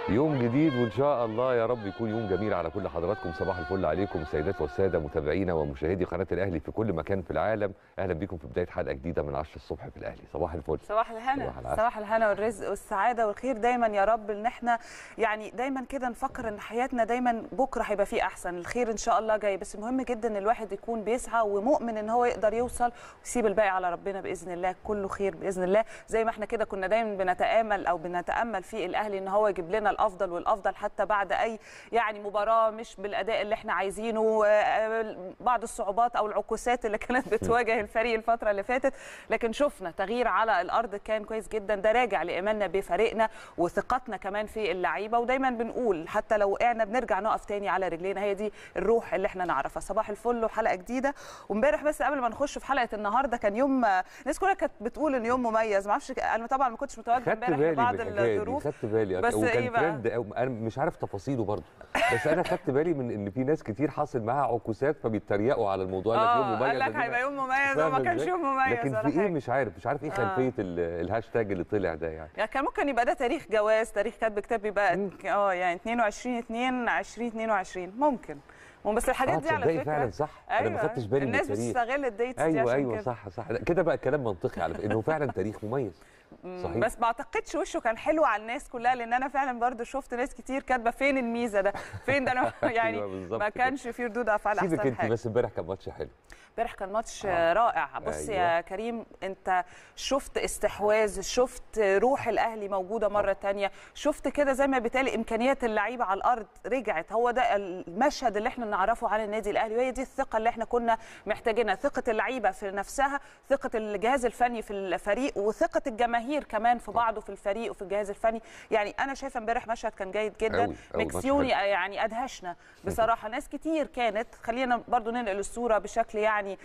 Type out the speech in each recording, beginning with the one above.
يوم جديد وان شاء الله يا رب يكون يوم جميل على كل حضراتكم صباح الفل عليكم السيدات والساده متابعينا ومشاهدي قناه الاهلي في كل مكان في العالم اهلا بكم في بدايه حلقه جديده من 10 الصبح في الاهلي صباح الفل صباح الهنا صباح العسل. صباح الهنا والرزق والسعاده والخير دايما يا رب ان احنا يعني دايما كده نفكر ان حياتنا دايما بكره هيبقى فيه احسن الخير ان شاء الله جاي بس مهم جدا ان الواحد يكون بيسعى ومؤمن ان هو يقدر يوصل ويسيب الباقي على ربنا باذن الله كله خير باذن الله زي ما احنا كده كنا دايما بنتامل او بنتامل في الاهلي ان هو يجيب لنا الافضل والافضل حتى بعد اي يعني مباراه مش بالاداء اللي احنا عايزينه آه، بعض الصعوبات او العكوسات اللي كانت بتواجه الفريق الفتره اللي فاتت لكن شفنا تغيير على الارض كان كويس جدا ده راجع لايماننا بفريقنا وثقتنا كمان في اللعيبه ودايما بنقول حتى لو وقعنا بنرجع نقف تاني على رجلينا هي دي الروح اللي احنا نعرفها صباح الفل وحلقه جديده وامبارح بس قبل ما نخش في حلقه النهارده كان يوم الناس كلها كانت بتقول ان يوم مميز ما اعرفش انا طبعا ما كنتش متواجده خدت امبارح بالي لبعض من الحكايه دي الظروف خدت بالي بس وكان إيه بقى؟ ترند أو انا مش عارف تفاصيله برضه بس انا خدت بالي من ان في ناس كتير حاصل معاها عكوسات فبيتريقوا على الموضوع قال لك يوم اه مميز قال لك ده هيبقى يوم مميز فاهم وما كانش إزاي؟ يوم مميز لكن ولا في ايه حاجة. مش عارف مش عارف ايه آه. خلفيه ال- الهاشتاج اللي طلع ده يعني يعني كان ممكن يبقى ده تاريخ جواز تاريخ كاتب كتاب يبقى اه يعني 22 2 2022 ممكن بس الحاجات اه دي على تصدقي فكره فعلا صح انا ما خدتش بالي من الناس التاريخ بتستغل الديتس دي ايوه عشان ايوه كده. صح صح لا، كده بقى كلام منطقي على فكره انه فعلا تاريخ مميز صحيح بس ما اعتقدش وشه كان حلو على الناس كلها لان انا فعلا برضو شفت ناس كتير كاتبه فين الميزه ده فين ده انا يعني أيوة بالظبط ما كده. كانش في ردود افعال سيبك احسن انت حاجه بس امبارح كان ماتش حلو امبارح كان ماتش آه. رائع بص أيوة. يا كريم انت شفت استحواذ شفت روح الاهلي موجوده مره تانية شفت كده زي ما بيتقال امكانيات اللعيبه على الارض رجعت هو ده المشهد اللي احنا نعرفه عن النادي الاهلي وهي دي الثقه اللي احنا كنا محتاجينها ثقه اللعيبه في نفسها ثقه الجهاز الفني في الفريق وثقه الجماهير كمان في بعضه في الفريق وفي الجهاز الفني يعني انا شايفه امبارح مشهد كان جيد جدا أوي، أوي، ماتش مكسيوني حلو. يعني ادهشنا بصراحه ناس كتير كانت خلينا برضو ننقل الصوره بشكل يعني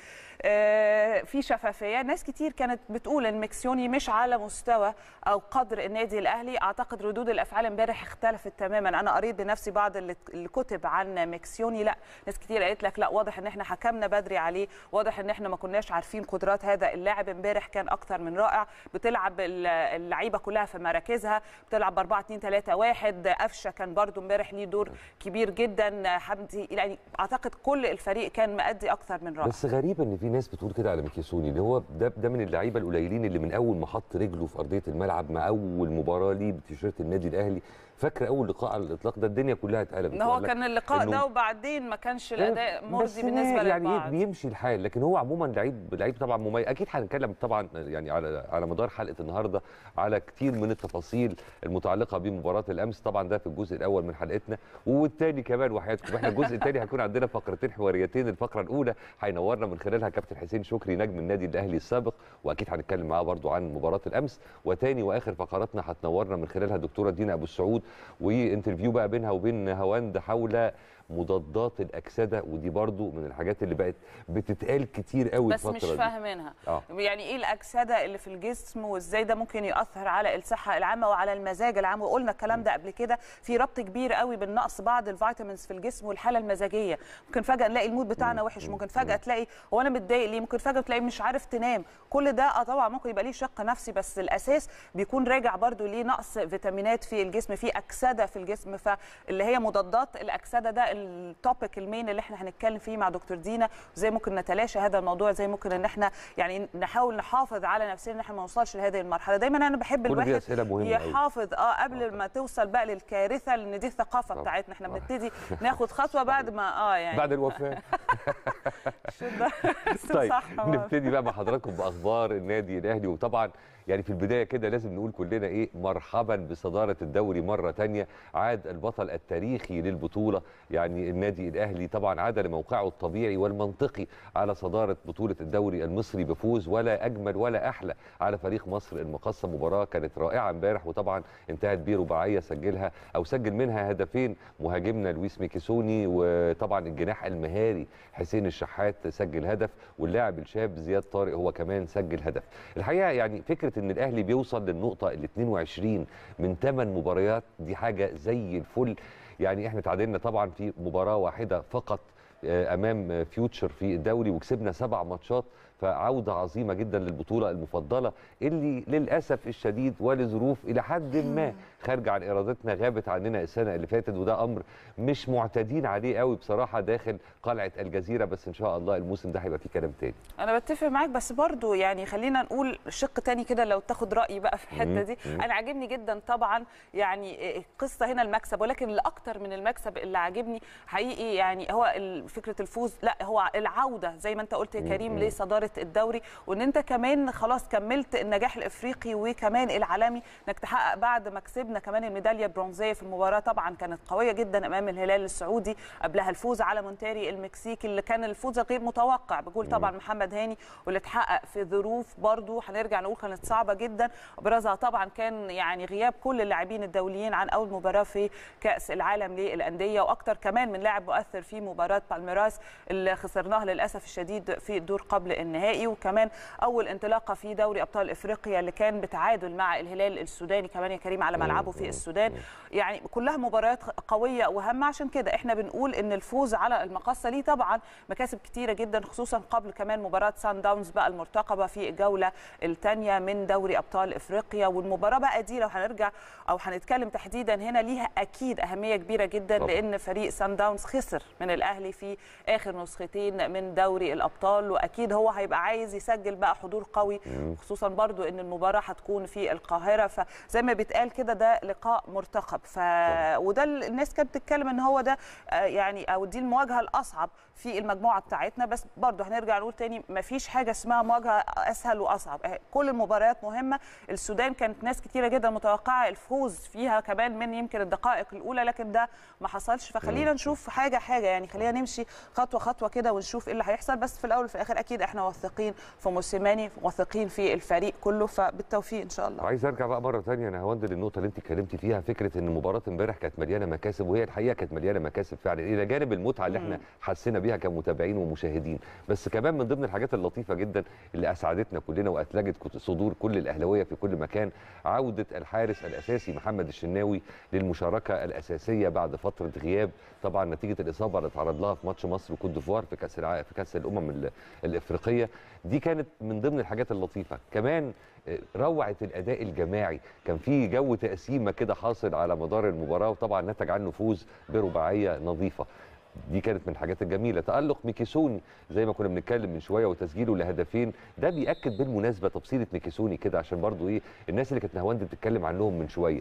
آه، في شفافيه ناس كتير كانت بتقول ان مكسيوني مش على مستوى او قدر النادي الاهلي اعتقد ردود الافعال امبارح اختلفت تماما انا قريت بنفسي بعض اللي اللي كتب عن مكسيوني لا ناس كتير قالت لك لا واضح ان احنا حكمنا بدري عليه واضح ان احنا ما كناش عارفين قدرات هذا اللاعب امبارح كان اكتر من رائع بتلعب ال- اللعيبه كلها في مراكزها بتلعب ب 4 2 3 1 قفشه كان برضو امبارح ليه دور كبير جدا حمدي يعني اعتقد كل الفريق كان مأدي اكتر من رائع بس غريب ان في ناس بتقول كده على ميكيسوني اللي هو ده ده من اللعيبه القليلين اللي من اول ما حط رجله في ارضيه الملعب مع اول مباراه ليه بتيشيرت النادي الاهلي فاكره اول لقاء على الاطلاق ده الدنيا كلها اتقلبت ان هو وقال لك كان اللقاء إنه- ده وبعدين ما كانش الاداء بس مرضي بالنسبه يعني للبعض بيمشي الحال لكن هو عموما لعيب لعيب طبعا مميز اكيد هنتكلم طبعا يعني على على مدار حلقه النهارده على كتير من التفاصيل المتعلقه بمباراه الامس طبعا ده في الجزء الاول من حلقتنا والتاني كمان وحياتكم احنا الجزء الثاني هيكون عندنا فقرتين حواريتين الفقره الاولى هينورنا من خلالها كابتن حسين شكري نجم النادي الاهلي السابق واكيد هنتكلم معاه برضو عن مباراه الامس وتاني واخر فقراتنا هتنورنا من خلالها الدكتوره دينا ابو السعود وانترفيو بقى بينها وبين هواند حول مضادات الاكسده ودي برضو من الحاجات اللي بقت بتتقال كتير قوي بس الفتره مش دي فاهمينها آه. يعني ايه الاكسده اللي في الجسم وازاي ده ممكن ياثر على الصحه العامه وعلى المزاج العام وقلنا الكلام ده قبل كده في ربط كبير قوي بين نقص بعض الفيتامينز في الجسم والحاله المزاجيه ممكن فجاه نلاقي المود بتاعنا وحش ممكن فجاه تلاقي هو انا متضايق ليه ممكن فجاه تلاقي مش عارف تنام كل ده اه طبعا ممكن يبقى ليه شق نفسي بس الاساس بيكون راجع برضو ليه نقص فيتامينات في الجسم في اكسده في الجسم فاللي هي مضادات الاكسده ده التوبيك المين اللي احنا هنتكلم فيه مع دكتور دينا وزي ممكن نتلاشى هذا الموضوع زي ممكن ان احنا يعني نحاول نحافظ على نفسنا ان احنا ما نوصلش لهذه المرحله دايما انا بحب كل دي الواحد أسئلة مهمة أوي. يحافظ اه قبل ما توصل بقى للكارثه لان دي الثقافه طبعا. بتاعتنا احنا بنبتدي ناخد خطوه بعد ما اه يعني بعد الوفاه شو ده طيب صح نبتدي بقى مع حضراتكم باخبار النادي الاهلي وطبعا يعني في البدايه كده لازم نقول كلنا ايه مرحبا بصداره الدوري مره تانية عاد البطل التاريخي للبطوله يعني النادي الاهلي طبعا عاد لموقعه الطبيعي والمنطقي على صداره بطوله الدوري المصري بفوز ولا اجمل ولا احلى على فريق مصر المقصه مباراه كانت رائعه امبارح وطبعا انتهت برباعيه سجلها او سجل منها هدفين مهاجمنا لويس ميكيسوني وطبعا الجناح المهاري حسين الشحات سجل هدف واللاعب الشاب زياد طارق هو كمان سجل هدف الحقيقه يعني فكره ان الاهلي بيوصل للنقطه ال 22 من 8 مباريات دي حاجه زي الفل يعني احنا تعادلنا طبعا في مباراه واحده فقط آه، امام فيوتشر في الدوري وكسبنا سبع ماتشات فعوده عظيمه جدا للبطوله المفضله اللي للاسف الشديد ولظروف الى حد ما خارجه عن ارادتنا غابت عننا السنه اللي فاتت وده امر مش معتادين عليه قوي بصراحه داخل قلعه الجزيره بس ان شاء الله الموسم ده هيبقى فيه كلام تاني انا بتفق معاك بس برضو يعني خلينا نقول شق تاني كده لو تاخد رايي بقى في الحته دي مم. انا عاجبني جدا طبعا يعني القصه هنا المكسب ولكن الاكتر من المكسب اللي عاجبني حقيقي يعني هو ال- فكره الفوز لا هو العوده زي ما انت قلت يا كريم مم. لصداره الدوري وان انت كمان خلاص كملت النجاح الافريقي وكمان العالمي انك تحقق بعد ما كسبنا كمان الميداليه البرونزيه في المباراه طبعا كانت قويه جدا امام الهلال السعودي قبلها الفوز على مونتاري المكسيكي اللي كان الفوز غير متوقع بجول طبعا محمد هاني واللي اتحقق في ظروف برضو هنرجع نقول كانت صعبه جدا ابرزها طبعا كان يعني غياب كل اللاعبين الدوليين عن اول مباراه في كاس العالم للانديه واكتر كمان من لاعب مؤثر في مباراه بالميراس اللي خسرناها للاسف الشديد في الدور قبل النهائي وكمان اول انطلاقه في دوري ابطال افريقيا اللي كان بتعادل مع الهلال السوداني كمان يا كريم على ملعبه في السودان يعني كلها مباريات قويه وهامه عشان كده احنا بنقول ان الفوز على المقصه ليه طبعا مكاسب كتيره جدا خصوصا قبل كمان مباراه سان داونز بقى المرتقبه في الجوله الثانيه من دوري ابطال افريقيا والمباراه بقى دي لو هنرجع او هنتكلم تحديدا هنا ليها اكيد اهميه كبيره جدا طبعاً. لان فريق سان داونز خسر من الاهلي في اخر نسختين من دوري الابطال واكيد هو هيبقى عايز يسجل بقى حضور قوي خصوصا برضو ان المباراه هتكون في القاهره فزي ما بيتقال كده ده لقاء مرتقب ف وده ال- الناس كانت بتتكلم ان هو ده آه، يعني او دي المواجهه الاصعب في المجموعه بتاعتنا بس برضو هنرجع نقول تاني مفيش حاجه اسمها مواجهه اسهل واصعب آه، كل المباريات مهمه السودان كانت ناس كتيره جدا متوقعه الفوز فيها كمان من يمكن الدقائق الاولى لكن ده ما حصلش فخلينا نشوف حاجه حاجه يعني خلينا نمشي خطوه خطوه كده ونشوف ايه اللي هيحصل بس في الاول وفي الاخر اكيد احنا واثقين في موسيماني واثقين في الفريق كله فبالتوفيق ان شاء الله وعايز ارجع بقى مره ثانيه انا هوند للنقطه اللي انت اتكلمتي فيها فكره ان مباراه امبارح كانت مليانه مكاسب وهي الحقيقه كانت مليانه مكاسب فعلا الى جانب المتعه اللي احنا حسينا بيها كمتابعين ومشاهدين بس كمان من ضمن الحاجات اللطيفه جدا اللي اسعدتنا كلنا واثلجت كت- صدور كل الاهلاويه في كل مكان عوده الحارس الاساسي محمد الشناوي للمشاركه الاساسيه بعد فتره غياب طبعا نتيجه الاصابه اللي اتعرض لها في ماتش مصر وكوت ديفوار في كاس الع... في كاس الامم ال- الافريقيه دي كانت من ضمن الحاجات اللطيفه كمان آه، روعه الاداء الجماعي كان في جو تقسيمه كده حاصل على مدار المباراه وطبعا نتج عنه فوز برباعيه نظيفه دي كانت من الحاجات الجميله تالق ميكيسوني زي ما كنا بنتكلم من شويه وتسجيله لهدفين ده بياكد بالمناسبه تفصيله ميكيسوني كده عشان برضو ايه الناس اللي كانت نهواند بتتكلم عنهم من شويه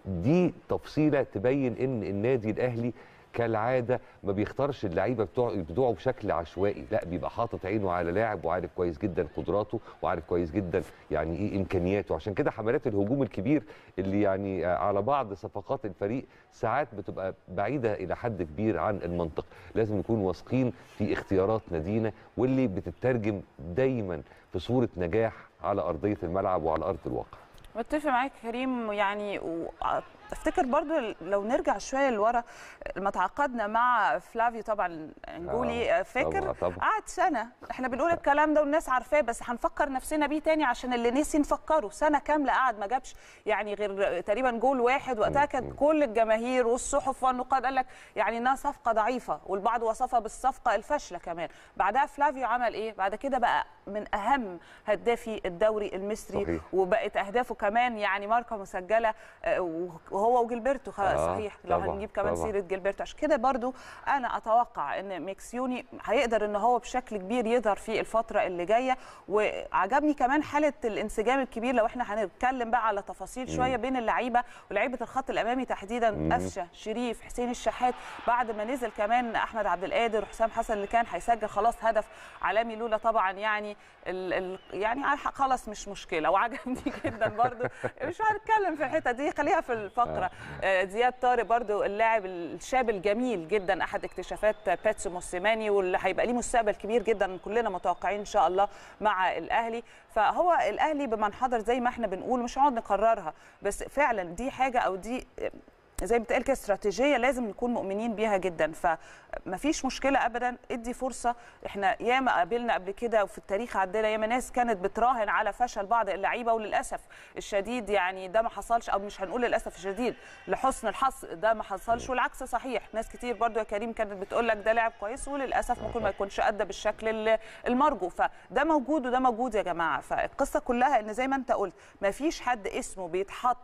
دي تفصيله تبين ان النادي الاهلي كالعاده ما بيختارش اللعيبه بتوع بتوعه بشكل عشوائي لا بيبقى حاطط عينه على لاعب وعارف كويس جدا قدراته وعارف كويس جدا يعني ايه امكانياته عشان كده حملات الهجوم الكبير اللي يعني على بعض صفقات الفريق ساعات بتبقى بعيده الى حد كبير عن المنطق لازم نكون واثقين في اختيارات نادينا واللي بتترجم دايما في صوره نجاح على ارضيه الملعب وعلى ارض الواقع متفق معاك كريم يعني افتكر برضو لو نرجع شويه لورا لما تعاقدنا مع فلافيو طبعا انجولي آه، فاكر طبعاً، طبعاً. قعد سنه احنا بنقول الكلام ده والناس عارفاه بس هنفكر نفسنا بيه تاني عشان اللي نسي نفكره سنه كامله قعد ما جابش يعني غير تقريبا جول واحد وقتها كانت كل الجماهير والصحف والنقاد قال لك يعني انها صفقه ضعيفه والبعض وصفها بالصفقه الفاشله كمان بعدها فلافيو عمل ايه بعد كده بقى من اهم هدافي الدوري المصري صحيح. وبقت اهدافه كمان يعني ماركه مسجله آه، وهو وجilberto خلاص آه، صحيح لو طبعاً، هنجيب كمان طبعاً. سيره جilberto عشان كده برضو انا اتوقع ان ميكسيوني هيقدر ان هو بشكل كبير يظهر في الفتره اللي جايه وعجبني كمان حاله الانسجام الكبير لو احنا هنتكلم بقى على تفاصيل شويه بين اللعيبه ولاعيبه الخط الامامي تحديدا قفشه شريف حسين الشحات بعد ما نزل كمان احمد عبد القادر وحسام حسن اللي كان هيسجل خلاص هدف عالمي لولا طبعا يعني ال ال يعني خلاص مش مشكله وعجبني جدا برضو مش هنتكلم في الحته دي خليها في الفقره آه، زياد طارق برضو اللاعب الشاب الجميل جدا احد اكتشافات باتسو موسيماني واللي هيبقى ليه مستقبل كبير جدا كلنا متوقعين ان شاء الله مع الاهلي فهو الاهلي بمن حضر زي ما احنا بنقول مش هنقعد نكررها بس فعلا دي حاجه او دي زي ما بتقال كده استراتيجيه لازم نكون مؤمنين بيها جدا فمفيش مشكله ابدا ادي فرصه احنا ياما قابلنا قبل كده وفي التاريخ عندنا ياما ناس كانت بتراهن على فشل بعض اللعيبه وللاسف الشديد يعني ده ما حصلش او مش هنقول للاسف الشديد لحسن الحظ ده ما حصلش والعكس صحيح ناس كتير برضو يا كريم كانت بتقول لك ده لاعب كويس وللاسف ممكن ما يكونش ادى بالشكل ال- المرجو فده موجود وده موجود يا جماعه فالقصه كلها ان زي ما انت قلت ما فيش حد اسمه بيتحط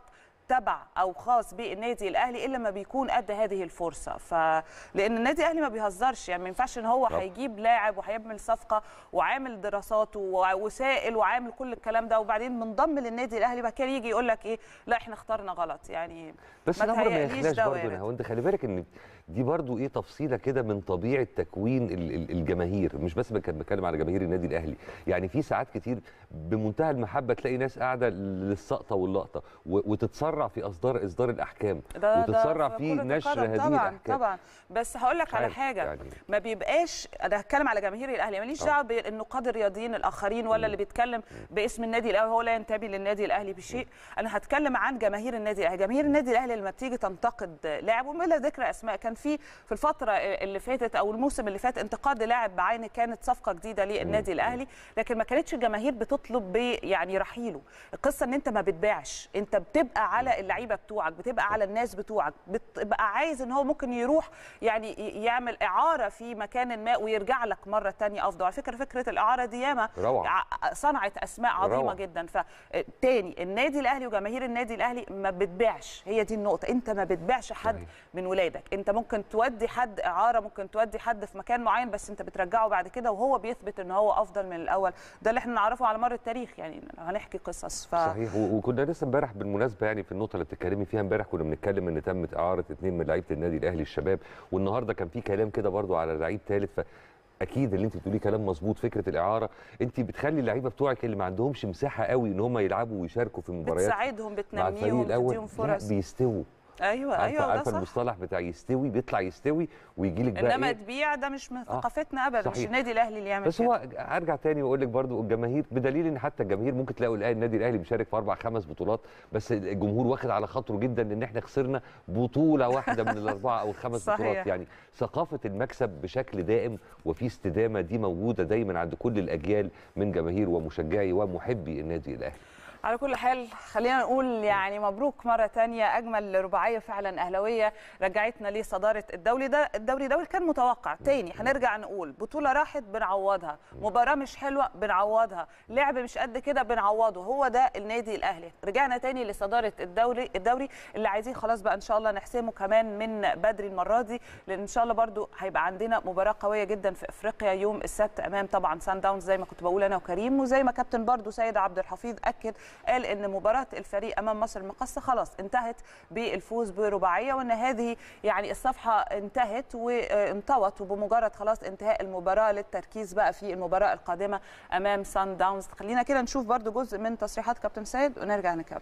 تبع او خاص بالنادي الاهلي الا ما بيكون قد هذه الفرصه ف لان النادي الاهلي ما بيهزرش يعني ما ينفعش ان هو طب. هيجيب لاعب وهيعمل صفقه وعامل دراسات ووسائل وعامل كل الكلام ده وبعدين منضم للنادي الاهلي بعد كده يجي يقول لك ايه لا احنا اخترنا غلط يعني بس ما ده برضه ما تهيأليش يخلاش ده برضه وارد. هو انت خلي بالك ان دي برضه ايه تفصيله كده من طبيعه تكوين ال- ال- الجماهير مش بس بك- بتكلم على جماهير النادي الاهلي يعني في ساعات كتير بمنتهى المحبه تلاقي ناس قاعده للسقطه واللقطه و- وتتسرع في اصدار اصدار الاحكام ده وتتسرع ده في كرة نشر القدم. هذه طبعا الاحكام طبعا بس هقول لك مش على عارف حاجه يعني. ما بيبقاش انا هتكلم على جماهير الاهلي ماليش آه. دعوه بالنقاد الرياضيين الاخرين ولا اللي بيتكلم باسم النادي الاهلي هو لا ينتمي للنادي الاهلي بشيء انا هتكلم عن جماهير النادي الاهلي جماهير النادي الاهلي لما بتيجي تنتقد لاعب وبلا ذكر اسماء كان في في الفتره اللي فاتت او الموسم اللي فات انتقاد لاعب بعينه كانت صفقه جديده للنادي الاهلي لكن ما كانتش الجماهير بتطلب ب يعني رحيله القصه ان انت ما بتبيعش انت بتبقى على اللعيبه بتوعك بتبقى على الناس بتوعك بتبقى عايز ان هو ممكن يروح يعني ي- يعمل اعاره في مكان ما ويرجع لك مره تانية افضل على فكره فكره الاعاره دي ياما روعة. ع- صنعت اسماء عظيمه روعة. جدا فتاني النادي الاهلي وجماهير النادي الاهلي ما بتبيعش هي دي النقطه انت ما بتبيعش حد صحيح. من ولادك انت ممكن تودي حد اعاره ممكن تودي حد في مكان معين بس انت بترجعه بعد كده وهو بيثبت ان هو افضل من الاول ده اللي احنا نعرفه على مر التاريخ يعني لو هنحكي قصص ف صحيح و- وكنا لسه امبارح بالمناسبه يعني في النقطه اللي بتتكلمي فيها امبارح كنا بنتكلم ان تمت اعاره اثنين من لعيبه النادي الاهلي الشباب والنهارده كان في كلام كده برضو على لعيب ثالث اكيد اللي انت بتقوليه كلام مظبوط فكره الاعاره انت بتخلي اللعيبه بتوعك اللي ما عندهمش مساحه قوي ان هم يلعبوا ويشاركوا في المباريات بتساعدهم مع الفريق بتنميهم الاول بتديهم لا فرص بيستووا ايوه عارفه ايوه ده عارفه صح المصطلح بتاع يستوي بيطلع يستوي ويجي لك بقى انما إيه؟ تبيع ده مش من آه، ثقافتنا ابدا مش صحيح. النادي الاهلي اللي يعمل بس كده. هو ارجع تاني واقول لك برضو الجماهير بدليل ان حتى الجماهير ممكن تلاقوا الآن النادي الاهلي بيشارك في اربع خمس بطولات بس الجمهور واخد على خاطره جدا ان احنا خسرنا بطوله واحده من الاربعه او الخمس صحيح. بطولات يعني ثقافه المكسب بشكل دائم وفي استدامه دي موجوده دايما عند كل الاجيال من جماهير ومشجعي ومحبي النادي الاهلي على كل حال خلينا نقول يعني مبروك مرة تانية أجمل رباعية فعلا أهلوية رجعتنا لصدارة الدوري ده الدوري ده كان متوقع تاني هنرجع نقول بطولة راحت بنعوضها مباراة مش حلوة بنعوضها لعب مش قد كده بنعوضه هو ده النادي الأهلي رجعنا تاني لصدارة الدوري الدوري اللي عايزين خلاص بقى إن شاء الله نحسمه كمان من بدري المرة دي لأن إن شاء الله برضو هيبقى عندنا مباراة قوية جدا في أفريقيا يوم السبت أمام طبعا سان داونز زي ما كنت بقول أنا وكريم وزي ما كابتن برضو سيد عبد الحفيظ أكد قال ان مباراه الفريق امام مصر المقاصه خلاص انتهت بالفوز برباعيه وان هذه يعني الصفحه انتهت وانطوت وبمجرد خلاص انتهاء المباراه للتركيز بقى في المباراه القادمه امام سان داونز خلينا كده نشوف برضو جزء من تصريحات كابتن سيد ونرجع نكمل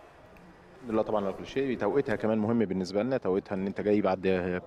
الحمد لله طبعا على كل شيء توقيتها كمان مهم بالنسبه لنا توقيتها ان انت جاي بعد آه،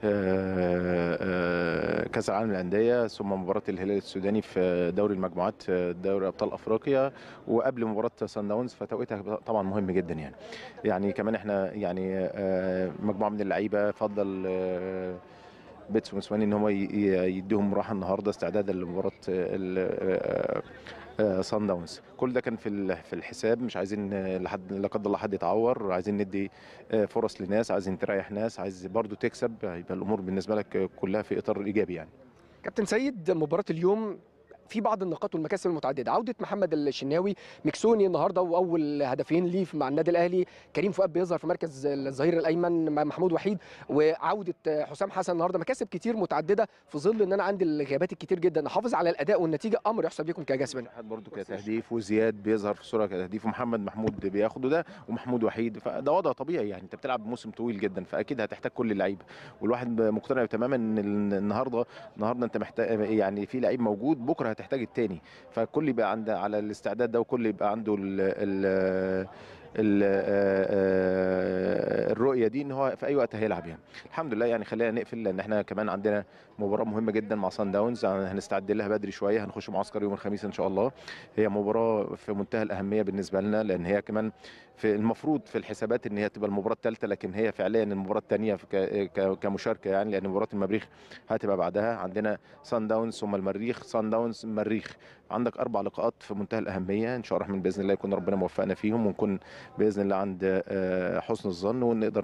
آه، كاس العالم للانديه ثم مباراه الهلال السوداني في دوري المجموعات في دوري ابطال افريقيا وقبل مباراه سان داونز فتوقيتها طبعا مهم جدا يعني يعني كمان احنا يعني آه، مجموعه من اللعيبه فضل آه، بيتسو موسواني ان هم ي- ي- يديهم راحه النهارده استعدادا لمباراه ال- آه، سان داونز كل ده كان في ال- في الحساب مش عايزين آه، لحد لا قدر الله حد يتعور عايزين ندي آه، فرص لناس عايزين تريح ناس عايز برضو تكسب يبقى الامور بالنسبه لك آه، كلها في اطار ايجابي يعني كابتن سيد مباراة اليوم في بعض النقاط والمكاسب المتعدده عوده محمد الشناوي مكسوني النهارده واول هدفين ليه مع النادي الاهلي كريم فؤاد بيظهر في مركز الظهير الايمن مع محمود وحيد وعوده حسام حسن النهارده مكاسب كتير متعدده في ظل ان انا عندي الغيابات الكتير جدا احافظ على الاداء والنتيجه امر يحسب لكم كجسم واحد برضو كتهديف وزياد بيظهر في الصوره كتهديف ومحمد محمود بياخده ده ومحمود وحيد فده وضع طبيعي يعني انت بتلعب موسم طويل جدا فاكيد هتحتاج كل اللعيبه والواحد مقتنع تماما ان النهارده النهارده انت محتاج يعني في لعيب موجود بكره هتحتاج التاني فكل يبقى عنده على الاستعداد ده وكل يبقى عنده ال ال ال- آه، الرؤيه دي ان هو في اي وقت هيلعب يعني الحمد لله يعني خلينا نقفل لان احنا كمان عندنا مباراه مهمه جدا مع سان داونز هنستعد لها بدري شويه هنخش معسكر يوم الخميس ان شاء الله هي مباراه في منتهى الاهميه بالنسبه لنا لان هي كمان في المفروض في الحسابات ان هي تبقى المباراه الثالثه لكن هي فعليا المباراه الثانيه كمشاركه يعني لان مباراه المريخ هتبقى بعدها عندنا سان داونز ثم المريخ سان داونز المريخ عندك اربع لقاءات في منتهى الاهميه ان شاء الله الرحمن باذن الله يكون ربنا موفقنا فيهم ونكون باذن الله عند آه، حسن الظن ونقدر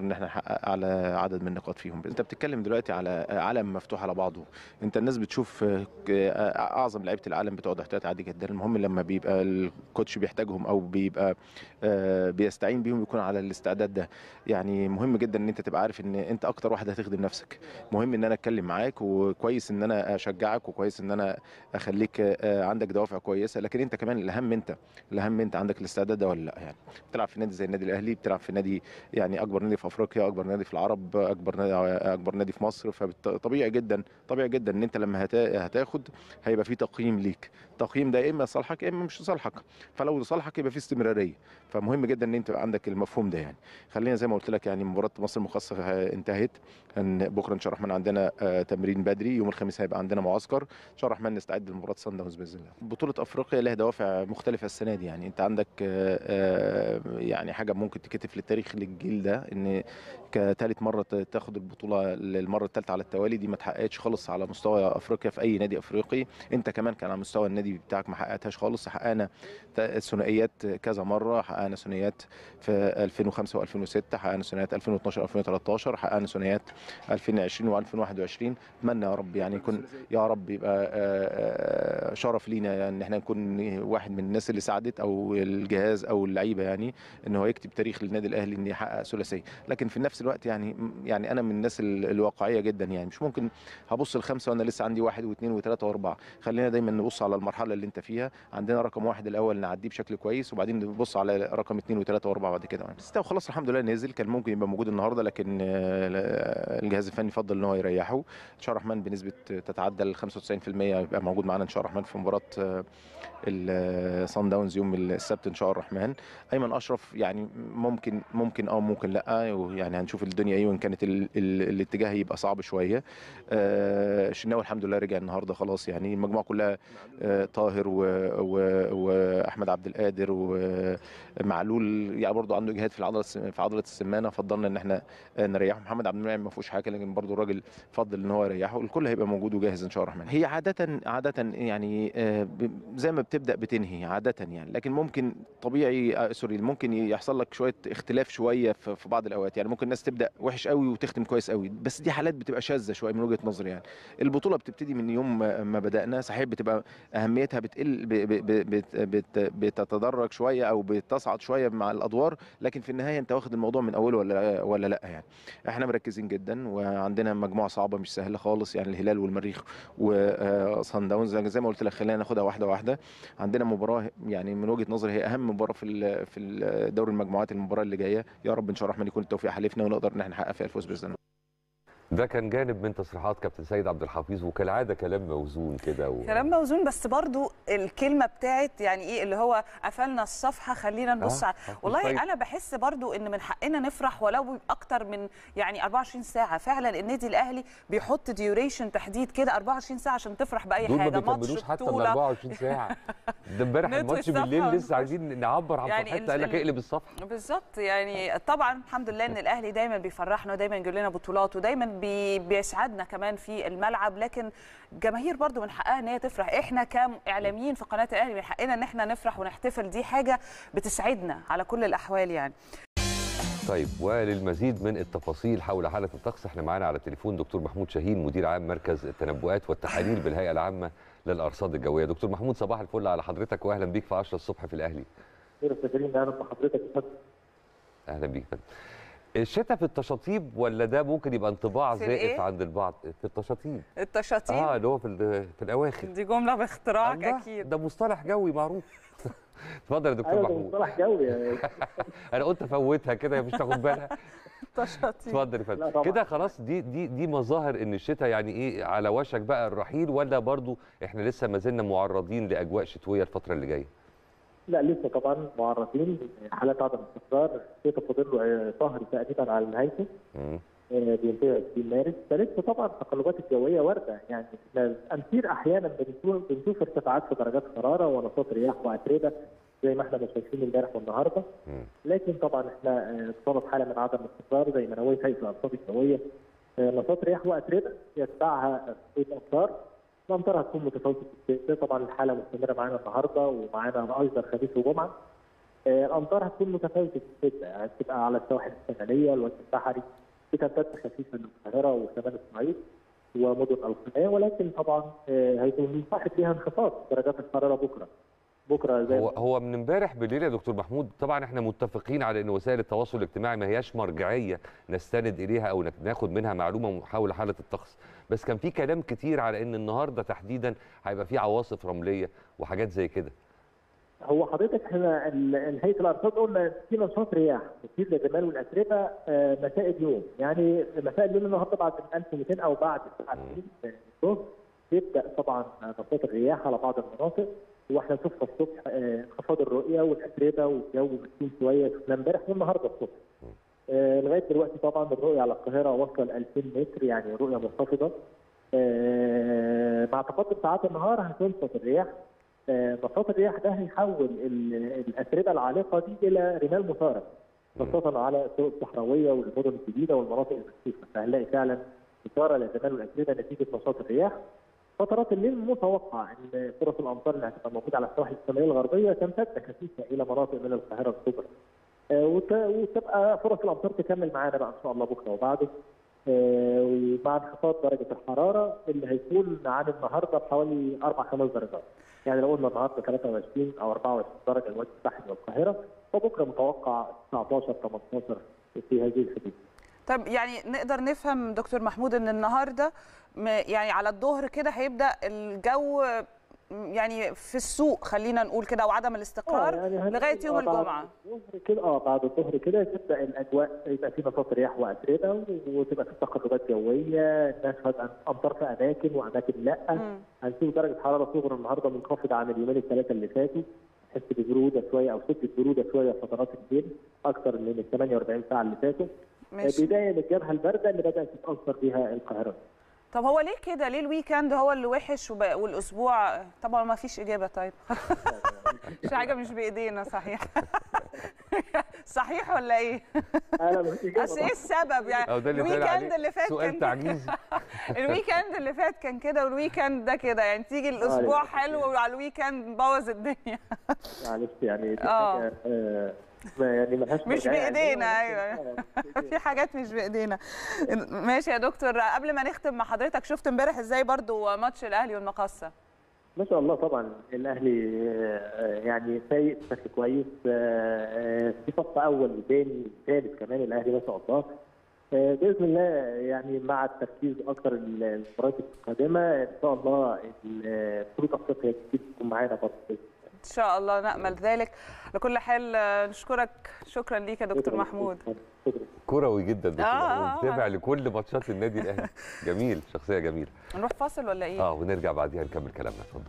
ان احنا نحقق اعلى عدد من النقاط فيهم انت بتتكلم دلوقتي على عالم مفتوح على بعضه انت الناس بتشوف آه، آه، اعظم لعيبه العالم بتوع احتياط عادي جدا المهم لما بيبقى الكوتش بيحتاجهم او بيبقى آه، بيستعين بيهم يكون على الاستعداد ده يعني مهم جدا ان انت تبقى عارف ان انت اكتر واحد هتخدم نفسك مهم ان انا اتكلم معاك وكويس ان انا اشجعك وكويس ان انا اخليك آه، عندك دوافع كويسه لكن انت كمان الاهم انت الاهم انت عندك الاستعداد ده ولا لا يعني بتلعب في نادي زي النادي الاهلي بتلعب في نادي يعني اكبر نادي في افريقيا اكبر نادي في العرب اكبر نادي اكبر نادي في مصر فطبيعي جدا طبيعي جدا ان انت لما هتا- هتاخد هيبقى في تقييم ليك التقييم ده يا اما صالحك يا اما مش صالحك فلو صالحك يبقى في استمراريه فمهم جدا ان انت يبقى عندك المفهوم ده يعني خلينا زي ما قلت لك يعني مباراه مصر المخصصه انتهت ان بكره ان شاء الله الرحمن عندنا آه، تمرين بدري يوم الخميس هيبقى عندنا معسكر ان شاء الله الرحمن نستعد لمباراه سان داونز باذن الله بطوله افريقيا لها دوافع مختلفه السنه دي يعني انت عندك آه، آه، يعني حاجه ممكن تكتب للتاريخ للجيل ده ان كثالث مره ت- تاخد البطوله للمره الثالثه على التوالي دي ما اتحققتش خالص على مستوى افريقيا في اي نادي افريقي انت كمان كان على مستوى النادي بتاعك ما حققتهاش خالص حققنا ت- ثنائيات كذا مره حققنا ثنائيات في 2005 و2006 حققنا ثنائيات 2012 2013 حققنا ثنائيات 2020 و2021 اتمنى يا رب يعني يكون يا رب يبقى آه، آه، شرف لينا ان احنا نكون واحد من الناس اللي ساعدت او الجهاز او اللعيبه يعني ان هو يكتب تاريخ للنادي الاهلي ان يحقق ثلاثيه لكن في نفس الوقت يعني يعني انا من الناس ال- الواقعيه جدا يعني مش ممكن هبص لخمسه وانا لسه عندي واحد واثنين وثلاثه واربعه خلينا دايما نبص على المرحله اللي انت فيها عندنا رقم واحد الاول نعديه بشكل كويس وبعدين نبص على رقم اثنين وثلاثه واربعه بعد كده يعني بس خلاص الحمد لله نزل كان ممكن يبقى موجود النهارده لكن آه، الجهاز الفني فضل ان هو يريحه ان شاء الله الرحمن بنسبه تتعدى ال 95% يبقى موجود معانا ان شاء الله الرحمن في مباراه الصن داونز يوم السبت ان شاء الله الرحمن ايمن اشرف يعني ممكن ممكن اه ممكن لا يعني هنشوف الدنيا ايه وان كانت ال ال الاتجاه يبقى صعب شويه آه الشناوي الحمد لله رجع النهارده خلاص يعني المجموعه كلها آه طاهر و- و- واحمد عبد القادر ومعلول يعني برضه عنده اجهاد في العضله الس- في عضله السمانه فضلنا ان احنا آه، نريحه محمد عبد المنعم ما فيهوش حاجه لكن برضه الراجل فضل ان هو يريحه الكل هيبقى موجود وجاهز ان شاء الله الرحمن هي عاده عاده يعني آه، ب- زي ما بتبدا بتنهي عاده يعني لكن ممكن طبيعي آه، سوري ممكن يحصل لك شويه اختلاف شويه في في بعض الاوقات يعني ممكن الناس تبدا وحش قوي وتختم كويس قوي بس دي حالات بتبقى شاذه شويه من وجهه نظري يعني البطوله بتبتدي من يوم ما ما بدانا صحيح بتبقى اهميتها بتقل ب- ب- ب- بت- بت- بتتدرج شويه او بتصعد شويه مع الادوار لكن في النهايه انت واخد الموضوع من اوله ولا ولا لا يعني احنا مركزين جدا وعندنا مجموعه صعبه مش سهله خالص يعني الهلال والمريخ وصن داونز زي ما قلت لك خلينا ناخدها واحده واحده عندنا مباراه يعني من وجهه نظري هي اهم مباراه في ال- في ال- دوري المجموعات المباراه اللي جايه يا رب ان شاء الله الرحمن يكون التوفيق حليفنا ونقدر ان احنا نحقق فيها الفوز باذن الله ده كان جانب من تصريحات كابتن سيد عبد الحفيظ وكالعاده كلام موزون كده و... كلام موزون بس برضو الكلمه بتاعت يعني ايه اللي هو قفلنا الصفحه خلينا نبص آه، على آه، والله طيب. انا بحس برضو ان من حقنا نفرح ولو اكتر من يعني 24 ساعه فعلا النادي الاهلي بيحط ديوريشن تحديد كده 24 ساعه عشان تفرح باي دول ما حاجه ماتش بيكملوش حتى ال بطوله 24 ساعه ده امبارح نطوي الماتش الصفحة بالليل لسه ونخش. عايزين نعبر عن يعني فرحتنا قال لك ال- اقلب الصفحه بالظبط يعني طبعا الحمد لله ان الاهلي دايما بيفرحنا ودايما يجيب لنا بطولات ودايما بي بيسعدنا كمان في الملعب لكن الجماهير برضو من حقها ان هي تفرح احنا كاعلاميين في قناه الاهلي من حقنا ان احنا نفرح ونحتفل دي حاجه بتسعدنا على كل الاحوال يعني طيب وللمزيد من التفاصيل حول حاله الطقس احنا معانا على التليفون دكتور محمود شاهين مدير عام مركز التنبؤات والتحاليل بالهيئه العامه للارصاد الجويه دكتور محمود صباح الفل على حضرتك واهلا بيك في 10 الصبح في الاهلي خير السفيرين اهلا بحضرتك يا فندم اهلا بيك فندم الشتاء في التشاطيب ولا ده ممكن يبقى انطباع في زائف الإيه؟ عند البعض في التشاطيب التشاطيب اه اللي هو في ال- في الاواخر دي جمله باختراعك الله، اكيد ده مصطلح جوي معروف اتفضل يا دكتور ايوه ده محمود مصطلح جوي يعني انا قلت افوتها كده مش تاخد بالها تشاطيب اتفضل يا لا فندم طبعا. كده خلاص دي دي دي مظاهر ان الشتاء يعني ايه على وشك بقى الرحيل ولا برضو احنا لسه ما زلنا معرضين لاجواء شتويه الفتره اللي جايه لا لسه طبعا معرضين حالات عدم استقرار الشتاء فاضل له شهر تقريبا على نهايته مم. آه، بينتهي في مارس فلسه طبعا التقلبات الجويه وارده يعني احنا الامطير احيانا بنشوف بنشوف ارتفاعات في درجات حراره ونشاط رياح واتربه زي ما احنا ما شايفين امبارح والنهارده مم. لكن طبعا احنا آه، بصدد حاله من عدم الاستقرار زي ما نويت هيئه الارصاد الجويه آه، نشاط رياح واتربه يتبعها شويه امطار الامطار هتكون متفاوته في الشتاء طبعا الحاله مستمره معانا النهارده ومعانا ايضا خميس وجمعه آه، الامطار هتكون متفاوته في الشده يعني هتبقى على السواحل الشماليه الوجه البحري بتمتد خفيفه للقاهره وشمال الصعيد ومدن القناه ولكن طبعا آه، هيكون مصاحب فيها انخفاض درجات الحراره بكره بكره زي هو هو من امبارح بالليل يا دكتور محمود طبعا احنا متفقين على ان وسائل التواصل الاجتماعي ما هياش مرجعيه نستند اليها او ناخد منها معلومه حول حاله الطقس بس كان في كلام كتير على ان النهارده تحديدا هيبقى في عواصف رمليه وحاجات زي كده هو حضرتك احنا ال- هيئه الارصاد قلنا في نشاط رياح كتير للرمال والاتربه آه، مساء اليوم يعني مساء اليوم النهارده بعد 1200 او بعد الساعه 2 الظهر يبدا طبعا نشاط الرياح على بعض المناطق واحنا شفنا الصبح آه، انخفاض الرؤيه والاتربه والجو مسكين شويه شفنا امبارح والنهارده الصبح آه، لغايه دلوقتي طبعا الرؤيه على القاهره واصله ل 2000 متر يعني رؤيه منخفضه آه، مع تقدم ساعات النهار هتنشط الرياح آه، نشاط الرياح ده هيحول ال- الاتربه العالقه دي الى رمال مثاره خاصه على الطرق الصحراويه والمدن الجديده والمناطق المكشوفه فهنلاقي فعلا اثاره للرمال والاتربه نتيجه نشاط الرياح فترات الليل متوقع ان فرص الامطار اللي هتبقى موجوده على السواحل الشماليه الغربيه تمتد خفيفه الى مناطق من القاهره الكبرى. آه، وت- وتبقى فرص الامطار تكمل معانا بقى ان شاء الله بكره وبعده آه، ومع انخفاض درجه الحراره اللي هيكون عن النهارده بحوالي اربع خمس درجات. يعني لو قلنا النهارده 23 او 24 درجه الوجه البحري والقاهره فبكره متوقع 19 18 في هذه الحدود. طب يعني نقدر نفهم دكتور محمود ان النهارده م- يعني على الظهر كده هيبدا الجو م- يعني في السوق خلينا نقول كده وعدم الاستقرار آه، يعني هنقول لغايه يوم آه بعد الجمعه الظهر كده اه بعد الظهر كده تبدا الاجواء يبقى في نشاط رياح واتربه وتبقى في تقلبات جويه نشهد امطار في اماكن واماكن لا مم. هنشوف درجه حراره صغرى النهارده منخفضه عن اليومين الثلاثه اللي فاتوا نحس ببروده شويه او شده بروده شويه في فترات الليل اكثر من ال 48 ساعه اللي فاتوا ماشي بدايه للجبهه البارده اللي بدات تتاثر بها القاهره طب هو ليه كده ليه الويكند هو اللي وحش وب... والاسبوع طبعا ما فيش اجابه طيب مش حاجه مش بايدينا صحيح صحيح ولا ايه انا مش إجابة اصل ايه السبب يعني أو ده اللي بيتقال الويكند عليه اللي فات سؤال كان تعجيزي الويكند اللي فات كان كده والويكند ده كده يعني تيجي الاسبوع للأسف حلو وعلى الويكند نبوظ الدنيا معلش يعني دي آه. حاجة، آه، ما- يعني ملهاش مش مرجعية بإيدينا، علمية، أيوة. ولكن- آه، مش بإيدينا. في حاجات مش بايدينا ماشي يا دكتور قبل ما نختم مع حضرتك شفت امبارح ازاي برضو ماتش الاهلي والمقصه ما شاء الله طبعا الاهلي آه، يعني سايق بشكل كويس آه، آه، في صف اول وثاني وثالث كمان الاهلي ما شاء الله آه، باذن الله يعني مع التركيز اكثر المباريات القادمه ان شاء الله ال- بطوله افريقيا الجديد تكون معانا برضه ان شاء الله نامل ذلك لكل حال آه، نشكرك شكرا ليك يا دكتور شكراً. محمود شكرا كروي جدا دكتور آه، محمود آه. متابع لكل ماتشات النادي الاهلي جميل شخصيه جميله نروح فاصل ولا ايه اه ونرجع بعديها نكمل كلامنا اتفضل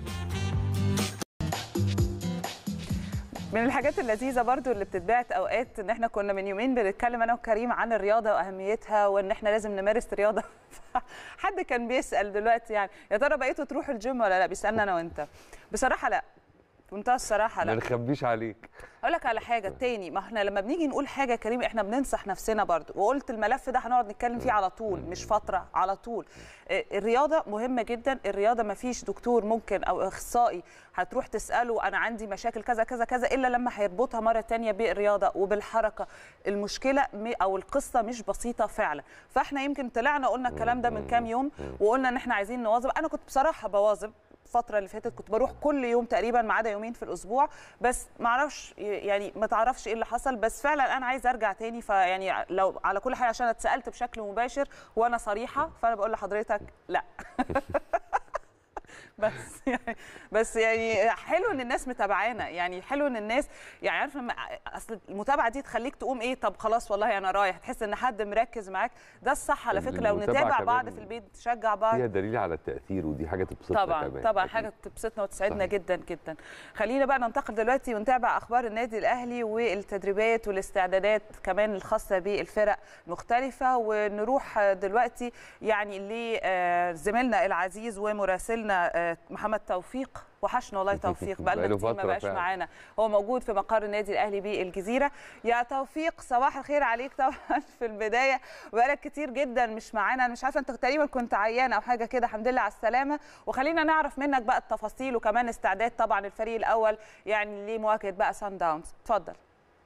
من الحاجات اللذيذه برضو اللي بتتبعت اوقات ان احنا كنا من يومين بنتكلم انا وكريم عن الرياضه واهميتها وان احنا لازم نمارس رياضه حد كان بيسال دلوقتي يعني يا ترى بقيتوا تروحوا الجيم ولا لا بيسالنا انا وانت بصراحه لا بمنتهى الصراحه ما لا نخبيش عليك اقول لك على حاجه تاني ما احنا لما بنيجي نقول حاجه يا كريم احنا بننصح نفسنا برضو وقلت الملف ده هنقعد نتكلم فيه على طول مش فتره على طول آه، الرياضه مهمه جدا الرياضه ما فيش دكتور ممكن او اخصائي هتروح تساله انا عندي مشاكل كذا كذا كذا الا لما هيربطها مره تانية بالرياضه وبالحركه المشكله م- او القصه مش بسيطه فعلا فاحنا يمكن طلعنا قلنا الكلام ده من كام يوم وقلنا ان احنا عايزين نواظب انا كنت بصراحه بواظب الفتره اللي فاتت كنت بروح كل يوم تقريبا ما عدا يومين في الاسبوع بس ما اعرفش يعني ما تعرفش ايه اللي حصل بس فعلا انا عايزه ارجع تاني فيعني لو على كل حال عشان اتسالت بشكل مباشر وانا صريحه فانا بقول لحضرتك لا بس يعني بس يعني حلو ان الناس متابعانا يعني حلو ان الناس يعني عارف لما اصل المتابعه دي تخليك تقوم ايه طب خلاص والله انا رايح تحس ان حد مركز معاك ده الصح على فكره لو المتابعة نتابع بعض كمان في البيت نشجع بعض فيها دليل على التاثير ودي حاجه تبسطنا طبعا كمان طبعا أكيد. حاجه تبسطنا وتسعدنا صحيح. جدا جدا خلينا بقى ننتقل دلوقتي ونتابع اخبار النادي الاهلي والتدريبات والاستعدادات كمان الخاصه بالفرق مختلفه ونروح دلوقتي يعني لزميلنا العزيز ومراسلنا آه، محمد توفيق وحشنا والله توفيق بقى بقاله لنا كتير ما فترة بقاش فعلا. معانا هو موجود في مقر النادي الاهلي بالجزيره يا توفيق صباح الخير عليك طبعا في البدايه وبقالك كتير جدا مش معانا انا مش عارفه انت تقريبا كنت عيان او حاجه كده الحمد لله على السلامه وخلينا نعرف منك بقى التفاصيل وكمان استعداد طبعا الفريق الاول يعني لمواجهه بقى سان داونز اتفضل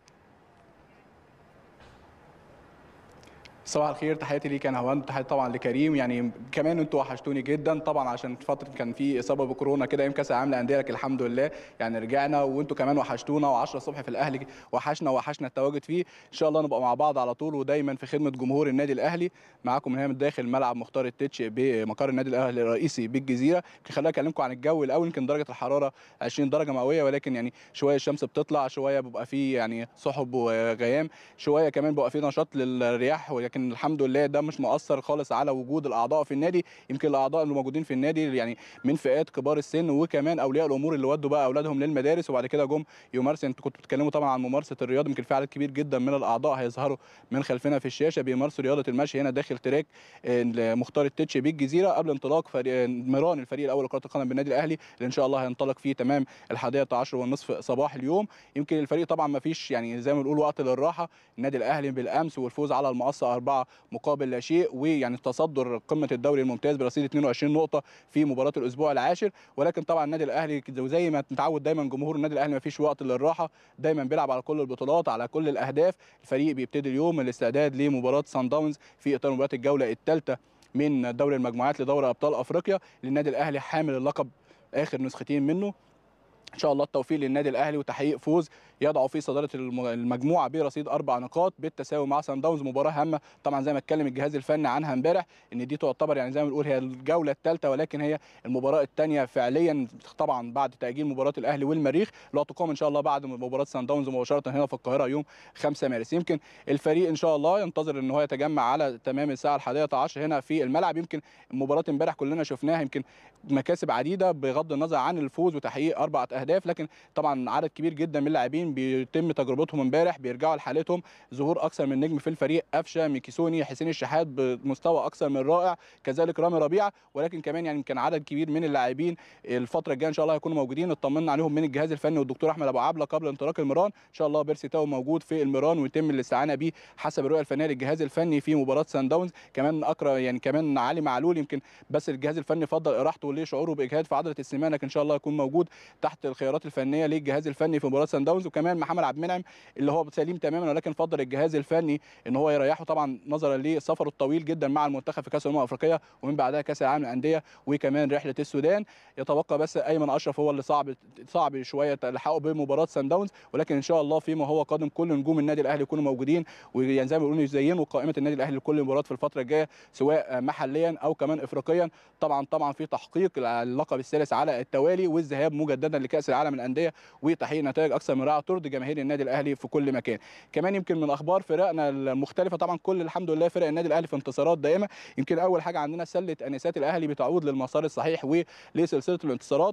صباح الخير تحياتي ليك انا هوان تحياتي طبعا لكريم يعني كمان انتوا وحشتوني جدا طبعا عشان فتره كان في اصابه بكورونا كده يوم كاس العالم للانديه لكن الحمد لله يعني رجعنا وانتوا كمان وحشتونا و10 الصبح في الاهلي وحشنا وحشنا التواجد فيه ان شاء الله نبقى مع بعض على طول ودايما في خدمه جمهور النادي الاهلي معاكم من هنا من داخل ملعب مختار التتش بمقر النادي الاهلي الرئيسي بالجزيره خليني اكلمكم عن الجو الاول يمكن درجه الحراره 20 درجه مئويه ولكن يعني شويه الشمس بتطلع شويه بيبقى فيه يعني سحب وغيام شويه كمان بيبقى فيه نشاط للرياح ولكن الحمد لله ده مش مؤثر خالص على وجود الاعضاء في النادي يمكن الاعضاء اللي موجودين في النادي يعني من فئات كبار السن وكمان اولياء الامور اللي ودوا بقى اولادهم للمدارس وبعد كده جم يمارسوا انتوا كنتوا بتتكلموا طبعا عن ممارسه الرياضه يمكن في عدد كبير جدا من الاعضاء هيظهروا من خلفنا في الشاشه بيمارسوا رياضه المشي هنا داخل تراك آه، مختار التتش بالجزيره قبل انطلاق فريق ميران الفريق الاول لكره القدم بالنادي الاهلي اللي ان شاء الله هينطلق فيه تمام الحادية عشر والنصف صباح اليوم يمكن الفريق طبعا ما فيش يعني زي ما بنقول وقت للراحه النادي الاهلي بالامس والفوز على المقصه أربعة مقابل لا شيء ويعني تصدر قمه الدوري الممتاز برصيد 22 نقطه في مباراه الاسبوع العاشر ولكن طبعا النادي الاهلي زي ما متعود دايما جمهور النادي الاهلي ما فيش وقت للراحه دايما بيلعب على كل البطولات على كل الاهداف الفريق بيبتدي اليوم الاستعداد لمباراه سان داونز في اطار مباراه الجوله الثالثه من دوري المجموعات لدوري ابطال افريقيا للنادي الاهلي حامل اللقب اخر نسختين منه ان شاء الله التوفيق للنادي الاهلي وتحقيق فوز يضعه في صداره الم- المجموعه برصيد اربع نقاط بالتساوي مع سان داونز مباراه هامه طبعا زي ما اتكلم الجهاز الفني عنها امبارح ان دي تعتبر يعني زي ما بنقول هي الجوله الثالثه ولكن هي المباراه الثانيه فعليا طبعا بعد تاجيل مباراه الاهلي والمريخ اللي هتقام ان شاء الله بعد مباراه سان داونز مباشره هنا في القاهره يوم 5 مارس يمكن الفريق ان شاء الله ينتظر ان هو يتجمع على تمام الساعه الحادية عشر هنا في الملعب يمكن مباراه امبارح كلنا شفناها يمكن مكاسب عديده بغض النظر عن الفوز وتحقيق اربعه اهداف لكن طبعا عدد كبير جدا من اللاعبين بيتم تجربتهم امبارح بيرجعوا لحالتهم ظهور اكثر من نجم في الفريق قفشه ميكيسوني حسين الشحات بمستوى اكثر من رائع كذلك رامي ربيعه ولكن كمان يعني كان عدد كبير من اللاعبين الفتره الجايه ان شاء الله هيكونوا موجودين اطمنا عليهم من الجهاز الفني والدكتور احمد ابو عبله قبل انطلاق المران ان شاء الله بيرسي تاو موجود في المران ويتم الاستعانه بيه حسب الرؤيه الفنيه للجهاز الفني في مباراه سان داونز كمان اقرا يعني كمان علي معلول يمكن بس الجهاز الفني فضل اراحته ليه شعوره باجهاد في عضله السمانه لكن ان شاء الله يكون موجود تحت الخيارات الفنيه للجهاز الفني في مباراه سان داونز وكمان محمد عبد المنعم اللي هو سليم تماما ولكن فضل الجهاز الفني ان هو يريحه طبعا نظرا لسفره الطويل جدا مع المنتخب في كاس الامم الافريقيه ومن بعدها كاس العالم للانديه وكمان رحله السودان يتبقى بس ايمن اشرف هو اللي صعب صعب شويه تلحقه بمباراه سان داونز ولكن ان شاء الله فيما هو قادم كل نجوم النادي الاهلي يكونوا موجودين ويعني زي ما بيقولوا يزينوا قائمه النادي الاهلي لكل مباراه في الفتره الجايه سواء محليا او كمان افريقيا طبعا طبعا في تحقيق اللقب الثالث على التوالي والذهاب مجددا لكاس العالم للانديه وتحقيق نتائج اكثر من رائعه ترضي جماهير النادي الاهلي في كل مكان كمان يمكن من اخبار فرقنا المختلفه طبعا كل الحمد لله فرق النادي الاهلي في انتصارات دائمه يمكن اول حاجه عندنا سله انسات الاهلي بتعود للمسار الصحيح ولسلسله الانتصارات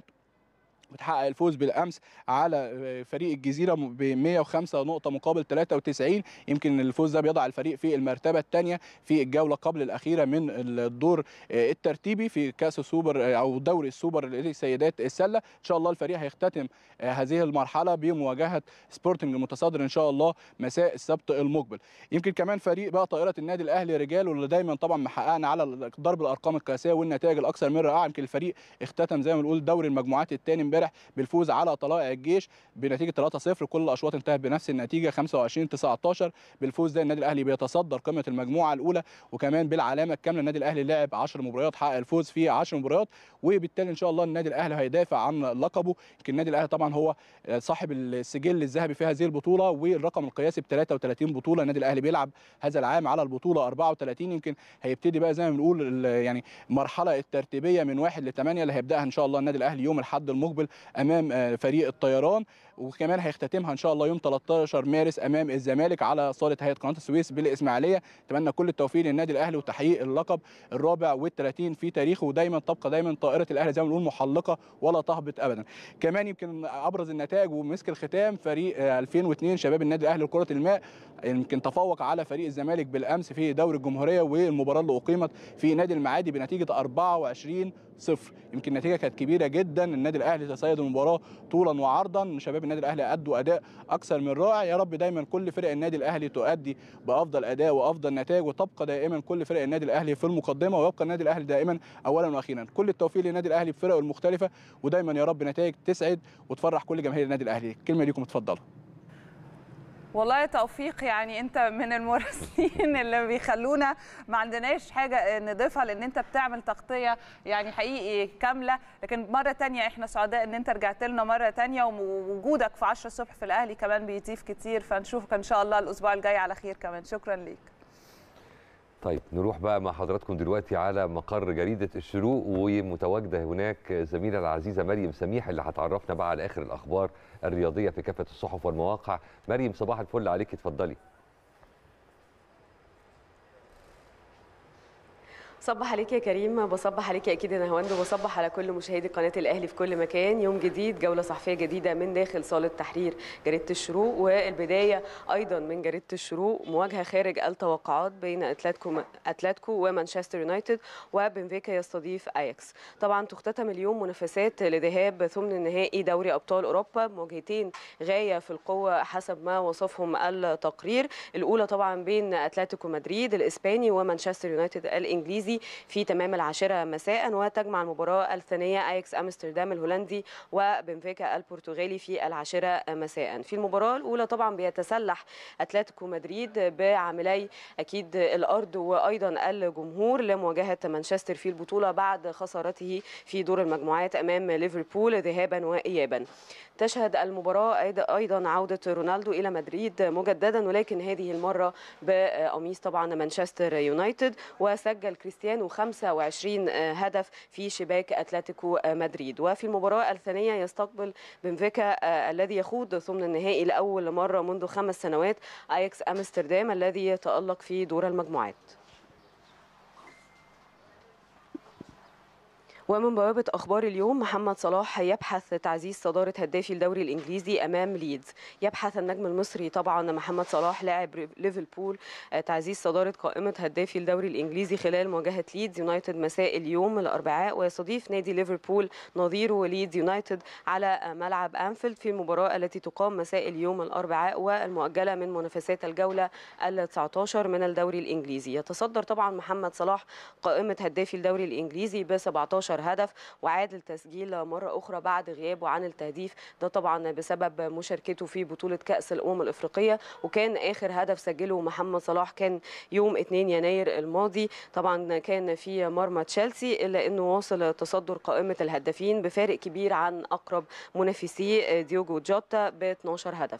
بتحقق الفوز بالامس على فريق الجزيره ب 105 نقطه مقابل 93 يمكن الفوز ده بيضع الفريق في المرتبه الثانيه في الجوله قبل الاخيره من الدور الترتيبي في كاس السوبر او دوري السوبر لسيدات السله ان شاء الله الفريق هيختتم هذه المرحله بمواجهه سبورتنج المتصدر ان شاء الله مساء السبت المقبل يمكن كمان فريق بقى طائره النادي الاهلي رجال واللي دايما طبعا محققنا على ضرب الارقام القياسيه والنتائج الاكثر من رائعه يمكن الفريق اختتم زي ما بنقول دوري المجموعات الثاني امبارح بالفوز على طلائع الجيش بنتيجه 3-0 كل الاشواط انتهت بنفس النتيجه 25 19 بالفوز ده النادي الاهلي بيتصدر قمه المجموعه الاولى وكمان بالعلامه الكامله النادي الاهلي لعب 10 مباريات حقق الفوز في 10 مباريات وبالتالي ان شاء الله النادي الاهلي هيدافع عن لقبه يمكن النادي الاهلي طبعا هو صاحب السجل الذهبي في هذه البطوله والرقم القياسي ب 33 بطوله النادي الاهلي بيلعب هذا العام على البطوله 34 يمكن هيبتدي بقى زي ما بنقول يعني المرحله الترتيبيه من 1 ل 8 اللي هيبداها ان شاء الله النادي الاهلي يوم الاحد المقبل امام فريق الطيران وكمان هيختتمها ان شاء الله يوم 13 مارس امام الزمالك على صاله هيئه قناه السويس بالاسماعيليه اتمنى كل التوفيق للنادي الاهلي وتحقيق اللقب الرابع وال30 في تاريخه ودايما تبقى دايما طائره الاهلي زي ما بنقول محلقه ولا تهبط ابدا كمان يمكن ابرز النتائج ومسك الختام فريق 2002 شباب النادي الاهلي لكره الماء يمكن تفوق على فريق الزمالك بالامس في دوري الجمهوريه والمباراه اللي اقيمت في نادي المعادي بنتيجه 24 صفر يمكن النتيجه كانت كبيره جدا النادي الاهلي تسيد المباراه طولا وعرضا شباب النادي الاهلي ادوا اداء اكثر من رائع يا رب دايما كل فرق النادي الاهلي تؤدي بافضل اداء وافضل نتائج وتبقى دائما كل فرق النادي الاهلي في المقدمه ويبقى النادي الاهلي دائما اولا واخيرا كل التوفيق للنادي الاهلي بفرقه المختلفه ودايما يا رب نتائج تسعد وتفرح كل جماهير النادي الاهلي الكلمه ليكم اتفضلوا والله توفيق يعني انت من المراسلين اللي بيخلونا ما عندناش حاجه نضيفها لان انت بتعمل تغطيه يعني حقيقي كامله لكن مره تانية احنا سعداء ان انت رجعت لنا مره تانية ووجودك في 10 الصبح في الاهلي كمان بيضيف كتير فنشوفك ان شاء الله الاسبوع الجاي على خير كمان شكرا ليك طيب نروح بقى مع حضراتكم دلوقتي على مقر جريدة الشروق ومتواجدة هناك زميلة العزيزة مريم سميح اللي هتعرفنا بقى على آخر الأخبار الرياضية في كافة الصحف والمواقع مريم صباح الفل عليك اتفضلي صبح عليك يا كريم بصبح عليك اكيد انا هوند وبصبح على كل مشاهدي قناه الاهلي في كل مكان يوم جديد جوله صحفيه جديده من داخل صاله تحرير جريده الشروق والبدايه ايضا من جريده الشروق مواجهه خارج التوقعات بين اتلتيكو اتلتيكو ومانشستر يونايتد وبنفيكا يستضيف اياكس طبعا تختتم اليوم منافسات لذهاب ثمن النهائي دوري ابطال اوروبا مواجهتين غايه في القوه حسب ما وصفهم التقرير الاولى طبعا بين اتلتيكو مدريد الاسباني ومانشستر يونايتد الانجليزي في تمام العاشرة مساء وتجمع المباراة الثانية اياكس امستردام الهولندي وبنفيكا البرتغالي في العاشرة مساء في المباراة الأولى طبعا بيتسلح اتلتيكو مدريد بعاملي أكيد الأرض وأيضا الجمهور لمواجهة مانشستر في البطولة بعد خسارته في دور المجموعات أمام ليفربول ذهابا وإيابا تشهد المباراة أيضا عودة رونالدو إلى مدريد مجددا ولكن هذه المرة بقميص طبعا مانشستر يونايتد وسجل كريستيانو 25 هدف في شباك أتلتيكو مدريد وفي المباراة الثانية يستقبل بنفيكا الذي يخوض ثمن النهائي لأول مرة منذ خمس سنوات أياكس أمستردام الذي يتألق في دور المجموعات ومن بوابة أخبار اليوم محمد صلاح يبحث تعزيز صدارة هدافي الدوري الإنجليزي أمام ليدز يبحث النجم المصري طبعا محمد صلاح لاعب ليفربول تعزيز صدارة قائمة هدافي الدوري الإنجليزي خلال مواجهة ليدز يونايتد مساء اليوم الأربعاء ويستضيف نادي ليفربول نظيره ليدز يونايتد على ملعب أنفيلد في المباراة التي تقام مساء اليوم الأربعاء والمؤجلة من منافسات الجولة ال 19 من الدوري الإنجليزي يتصدر طبعا محمد صلاح قائمة هدافي الدوري الإنجليزي ب 17 هدف وعاد التسجيل مرة أخرى بعد غيابه عن التهديف ده طبعا بسبب مشاركته في بطولة كأس الأمم الإفريقية وكان آخر هدف سجله محمد صلاح كان يوم 2 يناير الماضي طبعا كان في مرمى تشيلسي إلا أنه واصل تصدر قائمة الهدافين بفارق كبير عن أقرب منافسيه ديوجو جوتا ب 12 هدف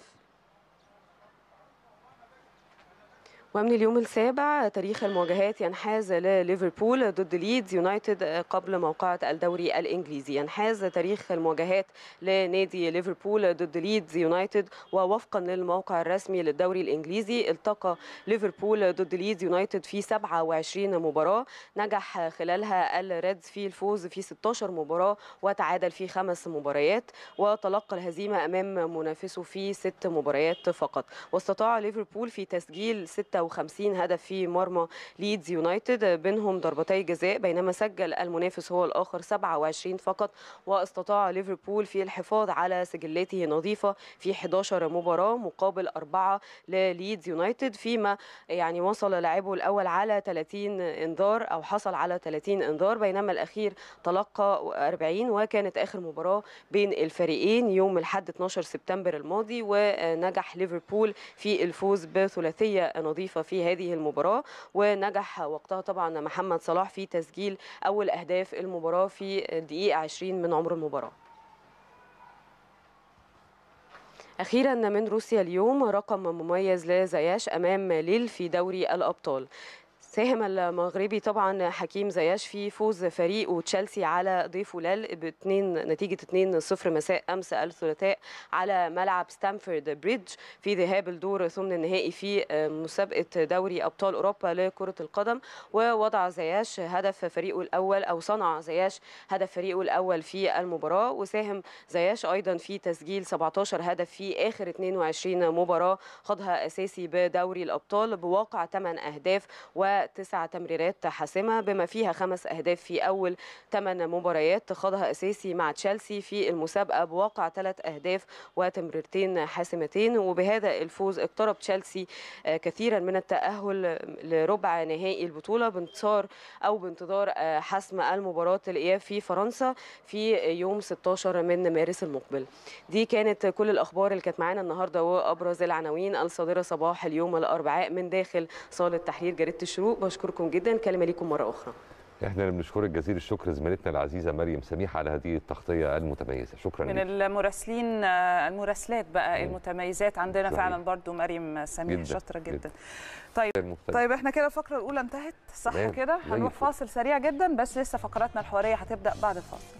ومن اليوم السابع تاريخ المواجهات ينحاز لليفربول ضد ليدز يونايتد قبل موقعة الدوري الإنجليزي ينحاز تاريخ المواجهات لنادي ليفربول ضد ليدز يونايتد ووفقا للموقع الرسمي للدوري الإنجليزي التقى ليفربول ضد ليدز يونايتد في 27 مباراة نجح خلالها الريدز في الفوز في 16 مباراة وتعادل في خمس مباريات وتلقى الهزيمة أمام منافسه في ست مباريات فقط واستطاع ليفربول في تسجيل 6 56 هدف في مرمى ليدز يونايتد بينهم ضربتي جزاء بينما سجل المنافس هو الآخر 27 فقط واستطاع ليفربول في الحفاظ على سجلاته نظيفة في 11 مباراة مقابل أربعة لليدز يونايتد فيما يعني وصل لاعبه الأول على 30 إنذار أو حصل على 30 إنذار بينما الأخير تلقى 40 وكانت آخر مباراة بين الفريقين يوم الحد 12 سبتمبر الماضي ونجح ليفربول في الفوز بثلاثية نظيفة في هذه المباراة ونجح وقتها طبعا محمد صلاح في تسجيل أول أهداف المباراة في الدقيقة 20 من عمر المباراة أخيرا من روسيا اليوم رقم مميز لزياش أمام ليل في دوري الأبطال ساهم المغربي طبعا حكيم زياش في فوز فريقه تشيلسي على ضيفه لال باثنين نتيجه 2-0 مساء امس الثلاثاء على ملعب ستامفورد بريدج في ذهاب الدور ثمن النهائي في مسابقه دوري ابطال اوروبا لكره القدم ووضع زياش هدف فريقه الاول او صنع زياش هدف فريقه الاول في المباراه وساهم زياش ايضا في تسجيل 17 هدف في اخر 22 مباراه خاضها اساسي بدوري الابطال بواقع 8 اهداف وتسع تمريرات حاسمه بما فيها خمس اهداف في اول 8 مباريات خاضها اساسي مع تشيلسي في المسابقه بواقع ثلاث اهداف وتمريرتين حاسمتين وبهذا الفوز اقترب تشيلسي كثيرا من التاهل لربع نهائي البطوله بانتصار او بانتظار حسم المباراه الاياب في فرنسا في يوم 16 من مارس المقبل دي كانت كل الاخبار اللي كانت معانا النهارده وابرز العناوين الصادره صباح اليوم الاربعاء من داخل صاله تحرير جريده الشروق بشكركم جدا كلمه ليكم مره اخرى احنا اللي بنشكرك جزيل الشكر زميلتنا العزيزه مريم سميح على هذه التغطيه المتميزه شكرا من لك. المراسلين المراسلات بقى مم. المتميزات عندنا صحيح. فعلا برضو مريم سميح جداً، شاطره جدا جداً. طيب المختلف. طيب احنا كده الفقره الاولى انتهت صح تمام، كده زي هنروح الفل. فاصل سريع جدا بس لسه فقراتنا الحواريه هتبدا بعد الفاصل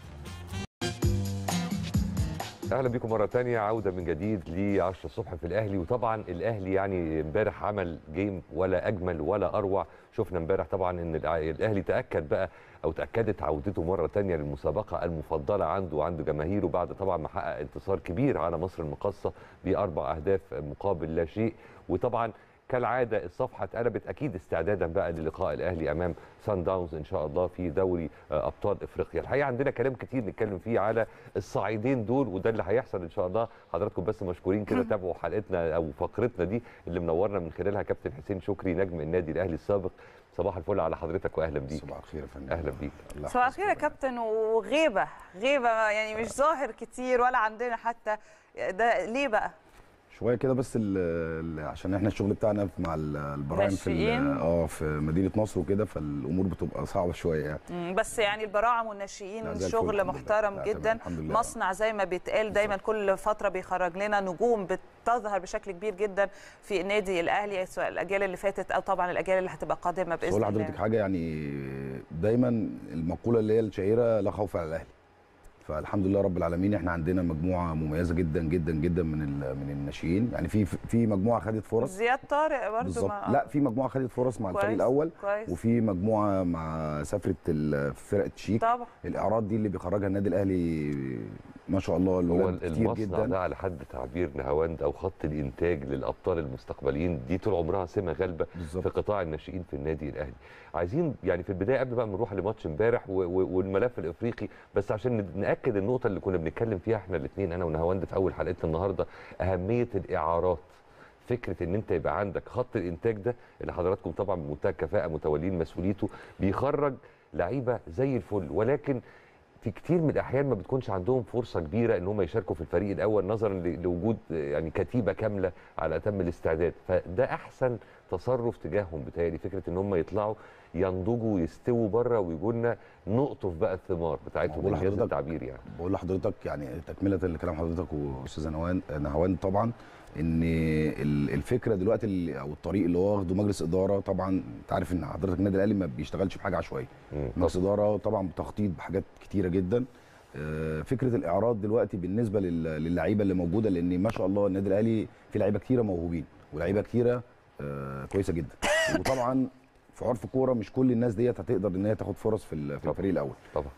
اهلا بكم مره تانية عوده من جديد ل 10 الصبح في الاهلي وطبعا الاهلي يعني امبارح عمل جيم ولا اجمل ولا اروع شفنا امبارح طبعا ان الع- الاهلي تاكد بقى او تاكدت عودته مره تانية للمسابقه المفضله عنده وعند جماهيره بعد طبعا ما حقق انتصار كبير على مصر المقاصه باربع اهداف مقابل لا شيء وطبعا كالعاده الصفحه اتقلبت اكيد استعدادا بقى للقاء الاهلي امام سان داونز ان شاء الله في دوري آه، ابطال افريقيا الحقيقه عندنا كلام كتير نتكلم فيه على الصعيدين دول وده اللي هيحصل ان شاء الله حضراتكم بس مشكورين كده تابعوا حلقتنا او فقرتنا دي اللي منورنا من خلالها كابتن حسين شكري نجم النادي الاهلي السابق صباح الفل على حضرتك واهلا بيك صباح الخير يا فندم اهلا بيك الله صباح يحفظك الخير يا كابتن وغيبه غيبه يعني مش ظاهر كتير ولا عندنا حتى ده ليه بقى شويه كده بس ال ال عشان احنا الشغل بتاعنا مع ال- البراعم في ال- ناشئين. اه في مدينه نصر وكده فالامور بتبقى صعبه شويه يعني مم، بس يعني البراعم والناشئين لا، زي الفل شغل الحمد لله. محترم لا، تمام، جدا الحمد لله. مصنع زي ما بيتقال دايما كل فتره بيخرج لنا نجوم بتظهر بشكل كبير جدا في النادي الاهلي سواء الاجيال اللي فاتت او طبعا الاجيال اللي هتبقى قادمه بس باذن اقول الله لحضرتك حاجه يعني دايما المقوله اللي هي الشهيره لا خوف على الاهلي فالحمد لله رب العالمين احنا عندنا مجموعه مميزه جدا جدا جدا من ال- من الناشئين يعني في في مجموعه خدت فرص زياد طارق برضو بالظبط مع- لا في مجموعه خدت فرص مع الفريق كويس، الاول كويس وفي مجموعه مع سفره ال- فرقه تشيك طبعا الاعراض دي اللي بيخرجها النادي الاهلي ما شاء الله هو الولاد كتير المصنع جدا ده على حد تعبير نهاوند او خط الانتاج للابطال المستقبليين دي طول عمرها سمه غالبه في بالظبط قطاع الناشئين في النادي الاهلي عايزين يعني في البدايه قبل بقى ما نروح لماتش امبارح و- و- والملف الافريقي بس عشان ن- ناكد النقطه اللي كنا بنتكلم فيها احنا الاثنين انا ونهاوند في اول حلقتنا النهارده اهميه الاعارات فكره ان انت يبقى عندك خط الانتاج ده اللي حضراتكم طبعا بمنتهى الكفاءه متولين مسؤوليته بيخرج لعيبه زي الفل ولكن في كتير من الاحيان ما بتكونش عندهم فرصه كبيره ان هم يشاركوا في الفريق الاول نظرا ل- لوجود يعني كتيبه كامله على اتم الاستعداد فده احسن تصرف تجاههم بتهيألي فكره ان هم يطلعوا ينضجوا ويستووا بره ويجوا لنا نقطف بقى الثمار بتاعتهم بقول انجاز لحضرتك- التعبير يعني بقول لحضرتك يعني تكمله لكلام حضرتك واستاذه نهوان نهوان طبعا ان ال- الفكره دلوقتي اللي او الطريق اللي هو واخده مجلس اداره طبعا انت عارف ان حضرتك النادي الاهلي ما بيشتغلش بحاجه عشوائيه مم. مجلس اداره طبعا بتخطيط بحاجات كتيره جدا آه، فكره الاعراض دلوقتي بالنسبه لل- للعيبه اللي موجوده لان ما شاء الله النادي الاهلي في لعيبه كتيره موهوبين ولعيبه كتيره آه، كويسه جدا وطبعا في عرف الكوره مش كل الناس ديت هتقدر ان هي تاخد فرص في ال- في طبعا. الفريق الاول طبعا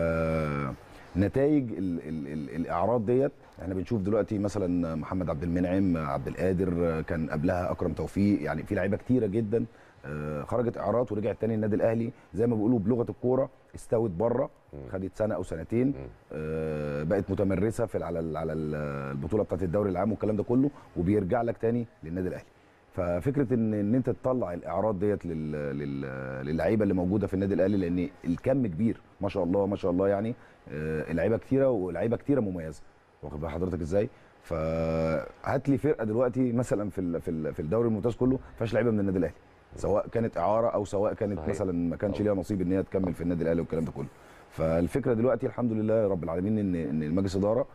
فنتائج ال ال ال الاعراض ديت احنا بنشوف دلوقتي مثلا محمد عبد المنعم عبد القادر كان قبلها اكرم توفيق يعني في لعيبه كتيره جدا آه، خرجت اعراض ورجعت تاني النادي الاهلي زي ما بيقولوا بلغه الكوره استوت بره خدت سنه او سنتين آه، بقت متمرسه في على ال- على ال- البطوله بتاعت الدوري العام والكلام ده كله وبيرجع لك تاني للنادي الاهلي ففكره ان ان انت تطلع الاعراض ديت لل- لل- للعيبه اللي موجوده في النادي الاهلي لان الكم كبير ما شاء الله ما شاء الله يعني آه، اللعيبه كتيره ولعيبه كتيره مميزه واخد بال حضرتك ازاي فهات لي فرقه دلوقتي مثلا في ال- في ال- في الدوري الممتاز كله ما فيهاش لعيبه من النادي الاهلي سواء كانت اعاره او سواء كانت صحيح. مثلا ما كانش طبعا. ليها نصيب ان هي تكمل في النادي الاهلي والكلام ده كله فالفكره دلوقتي الحمد لله رب العالمين ان ان المجلس اداره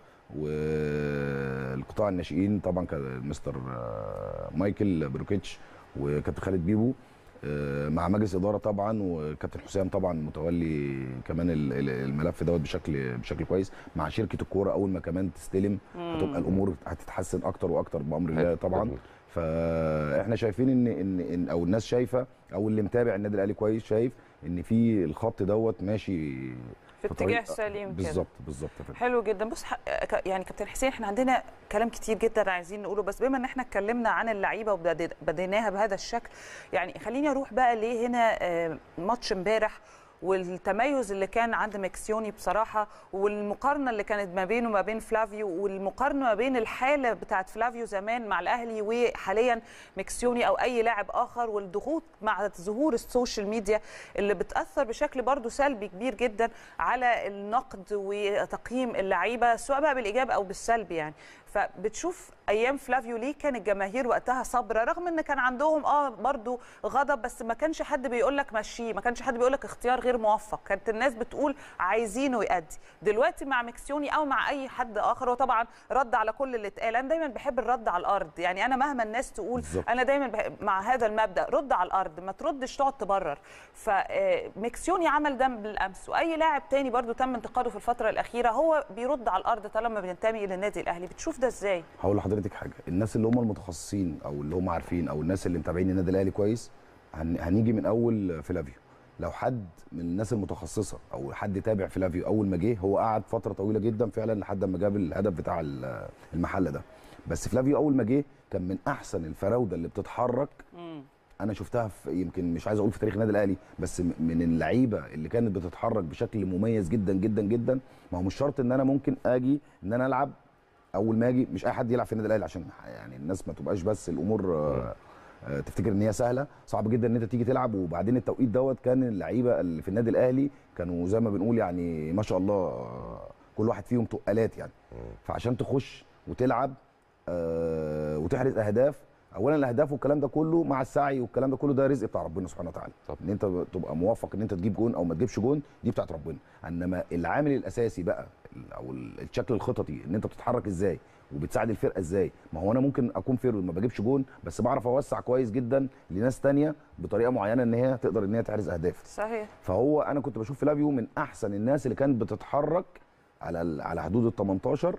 والقطاع الناشئين طبعا كان مستر آه، مايكل بروكيتش وكابتن خالد بيبو آه، مع مجلس اداره طبعا وكابتن حسام طبعا متولي كمان ال- ال- الملف دوت بشكل بشكل كويس مع شركه الكوره اول ما كمان تستلم هتبقى الامور هتتحسن اكتر واكتر بامر الله طبعا فاحنا شايفين ان ان إن- او الناس شايفه او اللي متابع النادي الاهلي كويس شايف ان في الخط دوت ماشي في في طريق- اتجاه سليم كده بالظبط بالظبط يا فندم. حلو جدا بص ح- ك- يعني كابتن حسين احنا عندنا كلام كتير جدا عايزين نقوله بس بما ان احنا اتكلمنا عن اللعيبه وبديناها بهذا الشكل يعني خليني اروح بقى ليه هنا آه، ماتش امبارح والتميز اللي كان عند مكسيوني بصراحه والمقارنه اللي كانت ما بينه وما بين فلافيو والمقارنه ما بين الحاله بتاعت فلافيو زمان مع الاهلي وحاليا مكسيوني او اي لاعب اخر والضغوط مع ظهور السوشيال ميديا اللي بتاثر بشكل برضو سلبي كبير جدا على النقد وتقييم اللعيبه سواء بقى بالايجاب او بالسلب يعني فبتشوف ايام فلافيو ليه كان الجماهير وقتها صابره رغم ان كان عندهم اه برضو غضب بس ما كانش حد بيقول لك مشيه ما كانش حد بيقول لك اختيار غير موفق كانت الناس بتقول عايزينه يأدي دلوقتي مع مكسيوني او مع اي حد اخر هو طبعا رد على كل اللي اتقال انا دايما بحب الرد على الارض يعني انا مهما الناس تقول بالظبط. انا دايما بحب مع هذا المبدا رد على الارض ما تردش تقعد تبرر فمكسيوني عمل ده بالامس واي لاعب تاني برضو تم انتقاده في الفتره الاخيره هو بيرد على الارض طالما بينتمي للنادي الاهلي بتشوف ده ازاي هقول لحضرتك حاجه الناس اللي هم المتخصصين او اللي هم عارفين او الناس اللي متابعين النادي الاهلي كويس هن... هنيجي من اول فلافيو لو حد من الناس المتخصصه او حد تابع فلافيو اول ما جه هو قعد فتره طويله جدا فعلا لحد ما جاب الهدف بتاع ال- المحل ده بس فلافيو اول ما جه كان من احسن الفراوده اللي بتتحرك انا شفتها في يمكن مش عايز اقول في تاريخ النادي الاهلي بس م- من اللعيبه اللي كانت بتتحرك بشكل مميز جدا جدا جدا ما هو مش شرط ان انا ممكن اجي ان انا العب اول ما اجي مش اي حد يلعب في النادي الاهلي عشان يعني الناس ما تبقاش بس الامور آه، آه، تفتكر ان هي سهله صعب جدا ان انت تيجي تلعب وبعدين التوقيت دوت كان اللعيبه اللي في النادي الاهلي كانوا زي ما بنقول يعني ما شاء الله آه، كل واحد فيهم تقالات يعني فعشان تخش وتلعب آه، وتحرز اهداف اولا الاهداف والكلام ده كله مع السعي والكلام ده كله ده رزق بتاع ربنا سبحانه وتعالى طبعا. ان انت تبقى موفق ان انت تجيب جون او ما تجيبش جون دي بتاعت ربنا انما العامل الاساسي بقى ال- او ال- الشكل الخططي ان انت بتتحرك ازاي وبتساعد الفرقه ازاي ما هو انا ممكن اكون فيرود ما بجيبش جون بس بعرف اوسع كويس جدا لناس تانية بطريقه معينه ان هي تقدر ان هي تحرز اهداف صحيح فهو انا كنت بشوف فلافيو من احسن الناس اللي كانت بتتحرك على ال- على حدود ال 18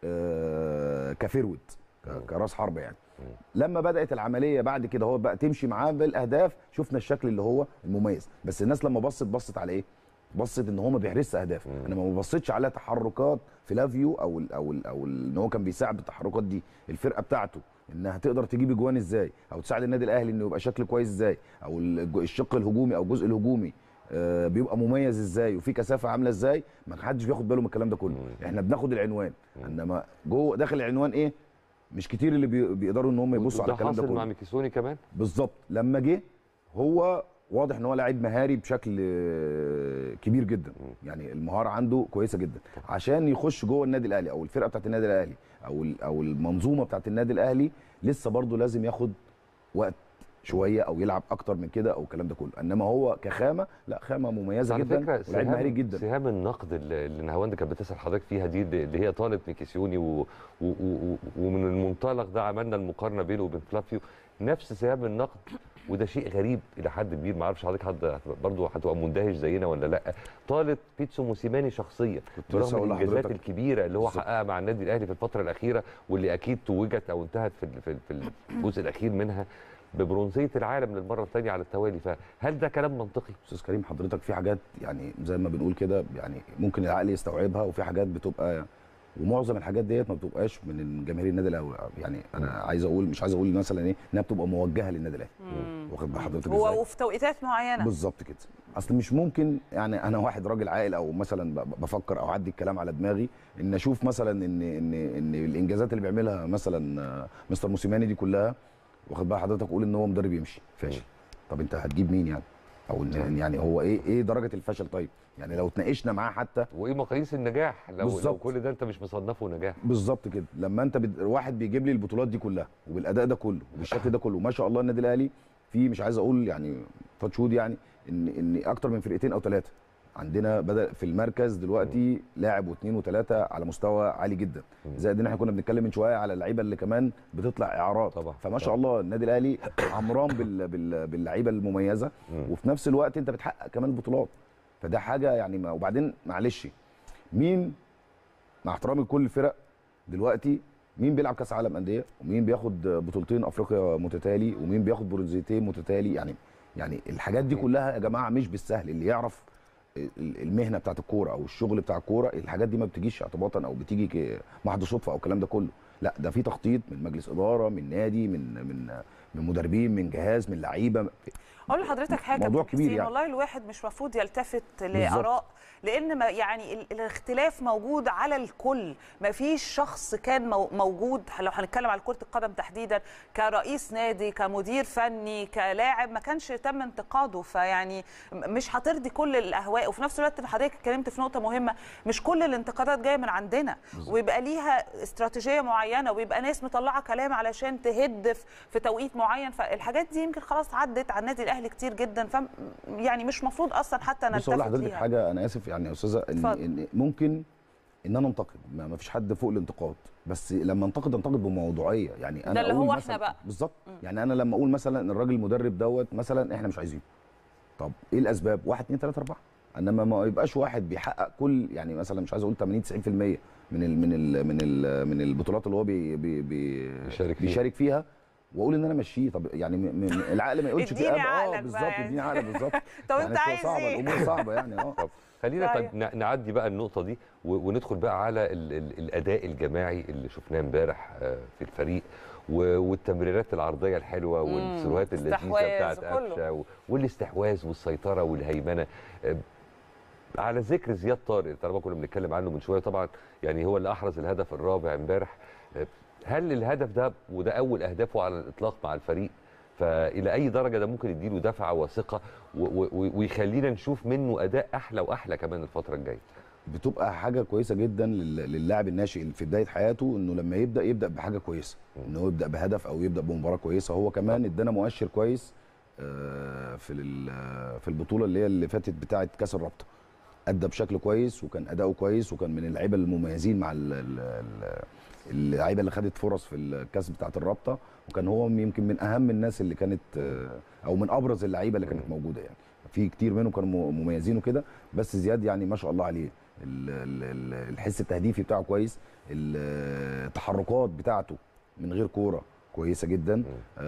آه، كفيرود ك- كراس حرب يعني لما بدات العمليه بعد كده هو بقى تمشي معاه بالاهداف شفنا الشكل اللي هو المميز بس الناس لما بصت بصت على ايه بصت ان هو ما بيحرزش اهداف انا ما بصيتش على تحركات فلافيو او ال او ال او ال- ان هو كان بيساعد بالتحركات دي الفرقه بتاعته انها تقدر تجيب اجوان ازاي او تساعد النادي الاهلي انه يبقى شكل كويس ازاي او الج- الشق الهجومي او الجزء الهجومي آه، بيبقى مميز ازاي وفي كثافه عامله ازاي ما حدش بياخد باله من الكلام ده كله احنا بناخد العنوان انما جوه داخل العنوان ايه مش كتير اللي بي- بيقدروا ان هم يبصوا على وده الكلام ده حاصل مع كله ميكيسوني كمان بالظبط لما جه هو واضح ان هو لعيب مهاري بشكل آه، كبير جدا يعني المهاره عنده كويسه جدا عشان يخش جوه النادي الاهلي او الفرقه بتاعت النادي الاهلي او ال- او المنظومه بتاعت النادي الاهلي لسه برضه لازم ياخد وقت شويه او يلعب اكتر من كده او الكلام ده كله انما هو كخامه لا خامه مميزه على جدا فكره ولعيب مهاري جدا سهام النقد اللي اللي نهاوند كانت بتسال حضرتك فيها دي اللي هي طالت ميكيسيوني و... و... و... ومن المنطلق ده عملنا المقارنه بينه وبين فلافيو نفس سهام النقد وده شيء غريب الى حد كبير ما اعرفش حضرتك حد برضه هتبقى مندهش زينا ولا لا طالت بيتسو موسيماني شخصيا كنت لسه برغم هقول الانجازات لحضرتك. الكبيره اللي هو بالظبط. حققها مع النادي الاهلي في الفتره الاخيره واللي اكيد توجت او انتهت في ال- في ال- في الجزء الاخير منها ببرونزيه العالم للمره الثانيه على التوالي فهل ده كلام منطقي؟ استاذ كريم حضرتك في حاجات يعني زي ما بنقول كده يعني ممكن العقل يستوعبها وفي حاجات بتبقى ومعظم الحاجات ديت ما بتبقاش من جماهير النادي الاهلي يعني انا عايز اقول مش عايز اقول مثلا ايه انها بتبقى موجهه للنادي الاهلي واخد بال حضرتك ازاي هو وفي توقيتات معينه بالظبط كده اصل مش ممكن يعني انا واحد راجل عاقل او مثلا ب- بفكر او اعدي الكلام على دماغي ان اشوف مثلا ان ان ان الانجازات اللي بيعملها مثلا آه، مستر موسيماني دي كلها واخد بال حضرتك اقول ان هو مدرب يمشي فاشل طب انت هتجيب مين يعني او إن- يعني هو ايه ايه درجه الفشل طيب يعني لو اتناقشنا معاه حتى وايه مقاييس النجاح لو, لو بالظبط. كل ده انت مش مصنفه نجاح بالظبط كده لما انت بد... واحد بيجيب لي البطولات دي كلها وبالاداء ده كله وبالشكل ده كله ما شاء الله النادي الاهلي في مش عايز اقول يعني تاتش وود يعني ان ان اكتر من فرقتين او ثلاثه عندنا بدا في المركز دلوقتي لاعب واثنين وثلاثه على مستوى عالي جدا زائد ان احنا كنا بنتكلم من شويه على اللعيبه اللي كمان بتطلع اعارات طبعا. فما شاء الله النادي الاهلي عمران بال... بال... باللعيبه المميزه وفي نفس الوقت انت بتحقق كمان بطولات فده حاجه يعني ما... وبعدين معلش مين مع احترامي لكل الفرق دلوقتي مين بيلعب كاس عالم انديه ومين بياخد بطولتين افريقيا متتالي ومين بياخد برونزيتين متتالي يعني يعني الحاجات دي كلها يا جماعه مش بالسهل اللي يعرف ال- المهنه بتاعت الكوره او الشغل بتاع الكوره الحاجات دي ما بتجيش اعتباطا او بتيجي ك- محض صدفه او الكلام ده كله لا ده في تخطيط من مجلس اداره من نادي من من من مدربين من جهاز من لعيبه اقول لحضرتك حاجه موضوع كابتن كبير حسين، يعني. والله الواحد مش مفروض يلتفت لاراء لان ما يعني ال- الاختلاف موجود على الكل ما فيش شخص كان مو- موجود لو هنتكلم على كره القدم تحديدا كرئيس نادي كمدير فني كلاعب ما كانش تم انتقاده فيعني م- مش هترضي كل الاهواء وفي نفس الوقت حضرتك اتكلمت في نقطه مهمه مش كل الانتقادات جايه من عندنا ويبقى ليها استراتيجيه معينه ويبقى ناس مطلعه كلام علشان تهد في- في توقيت معين فالحاجات دي يمكن خلاص عدت على النادي الاهلي كتير جدا ف يعني مش مفروض اصلا حتى بص اقول نلتفت لحضرتك ليها حاجه انا اسف يعني يا استاذه ان, اتفضل. إن ممكن ان انا انتقد ما ما فيش حد فوق الانتقاد بس لما انتقد انتقد بموضوعيه يعني انا ده اللي أقول هو مثلاً- إحنا بقى. بالظبط يعني انا لما اقول مثلا ان الراجل المدرب دوت مثلا احنا مش عايزينه طب ايه الاسباب واحد اتنين تلاته اربعه انما ما يبقاش واحد بيحقق كل يعني مثلا مش عايز اقول 80 90% من ال من ال من ال من البطولات اللي هو بي بي بي بيشارك فيها. بيشارك فيها واقول ان انا ماشيه طب يعني م م العقل ما يقولش اديني كده عقلك اه بقى بالظبط يعني. اديني عقلك بالظبط طب يعني انت بتبقى عايز صعبه ايه؟ الامور صعبه يعني اه طب خلينا طيب. طيب ن- نعدي بقى النقطة دي و- وندخل بقى على ال ال الأداء الجماعي اللي شفناه امبارح آه، في الفريق و- والتمريرات العرضية الحلوة والسيروهات اللذيذة استحواذ بتاعت وكله. قفشة و- والاستحواذ والسيطرة والهيمنة آه، على ذكر زياد طارق طالما كنا بنتكلم عنه من شوية طبعا يعني هو اللي أحرز الهدف الرابع امبارح آه، هل الهدف ده وده أول أهدافه على الإطلاق مع الفريق فإلى أي درجة ده ممكن يديله دفعة وثقة و- و- ويخلينا نشوف منه أداء أحلى وأحلى كمان الفترة الجاية بتبقى حاجه كويسه جدا لل- للاعب الناشئ في بدايه حياته انه لما يبدا يبدا بحاجه كويسه ان هو يبدا بهدف او يبدا بمباراه كويسه هو كمان ادانا مؤشر كويس آه، في ال- في البطوله اللي هي اللي فاتت بتاعه كاس الرابطه ادى بشكل كويس وكان اداؤه كويس وكان من اللعيبه المميزين مع ال- ال- ال- اللعيبه اللي خدت فرص في الكاس بتاعه الرابطه وكان هو يمكن من اهم الناس اللي كانت آه، او من ابرز اللعيبه اللي كانت موجوده يعني في كتير منهم كانوا م- مميزين وكده بس زياد يعني ما شاء الله عليه ال- ال- ال- الحس التهديفي بتاعه كويس ال- التحركات بتاعته من غير كوره كويسه جدا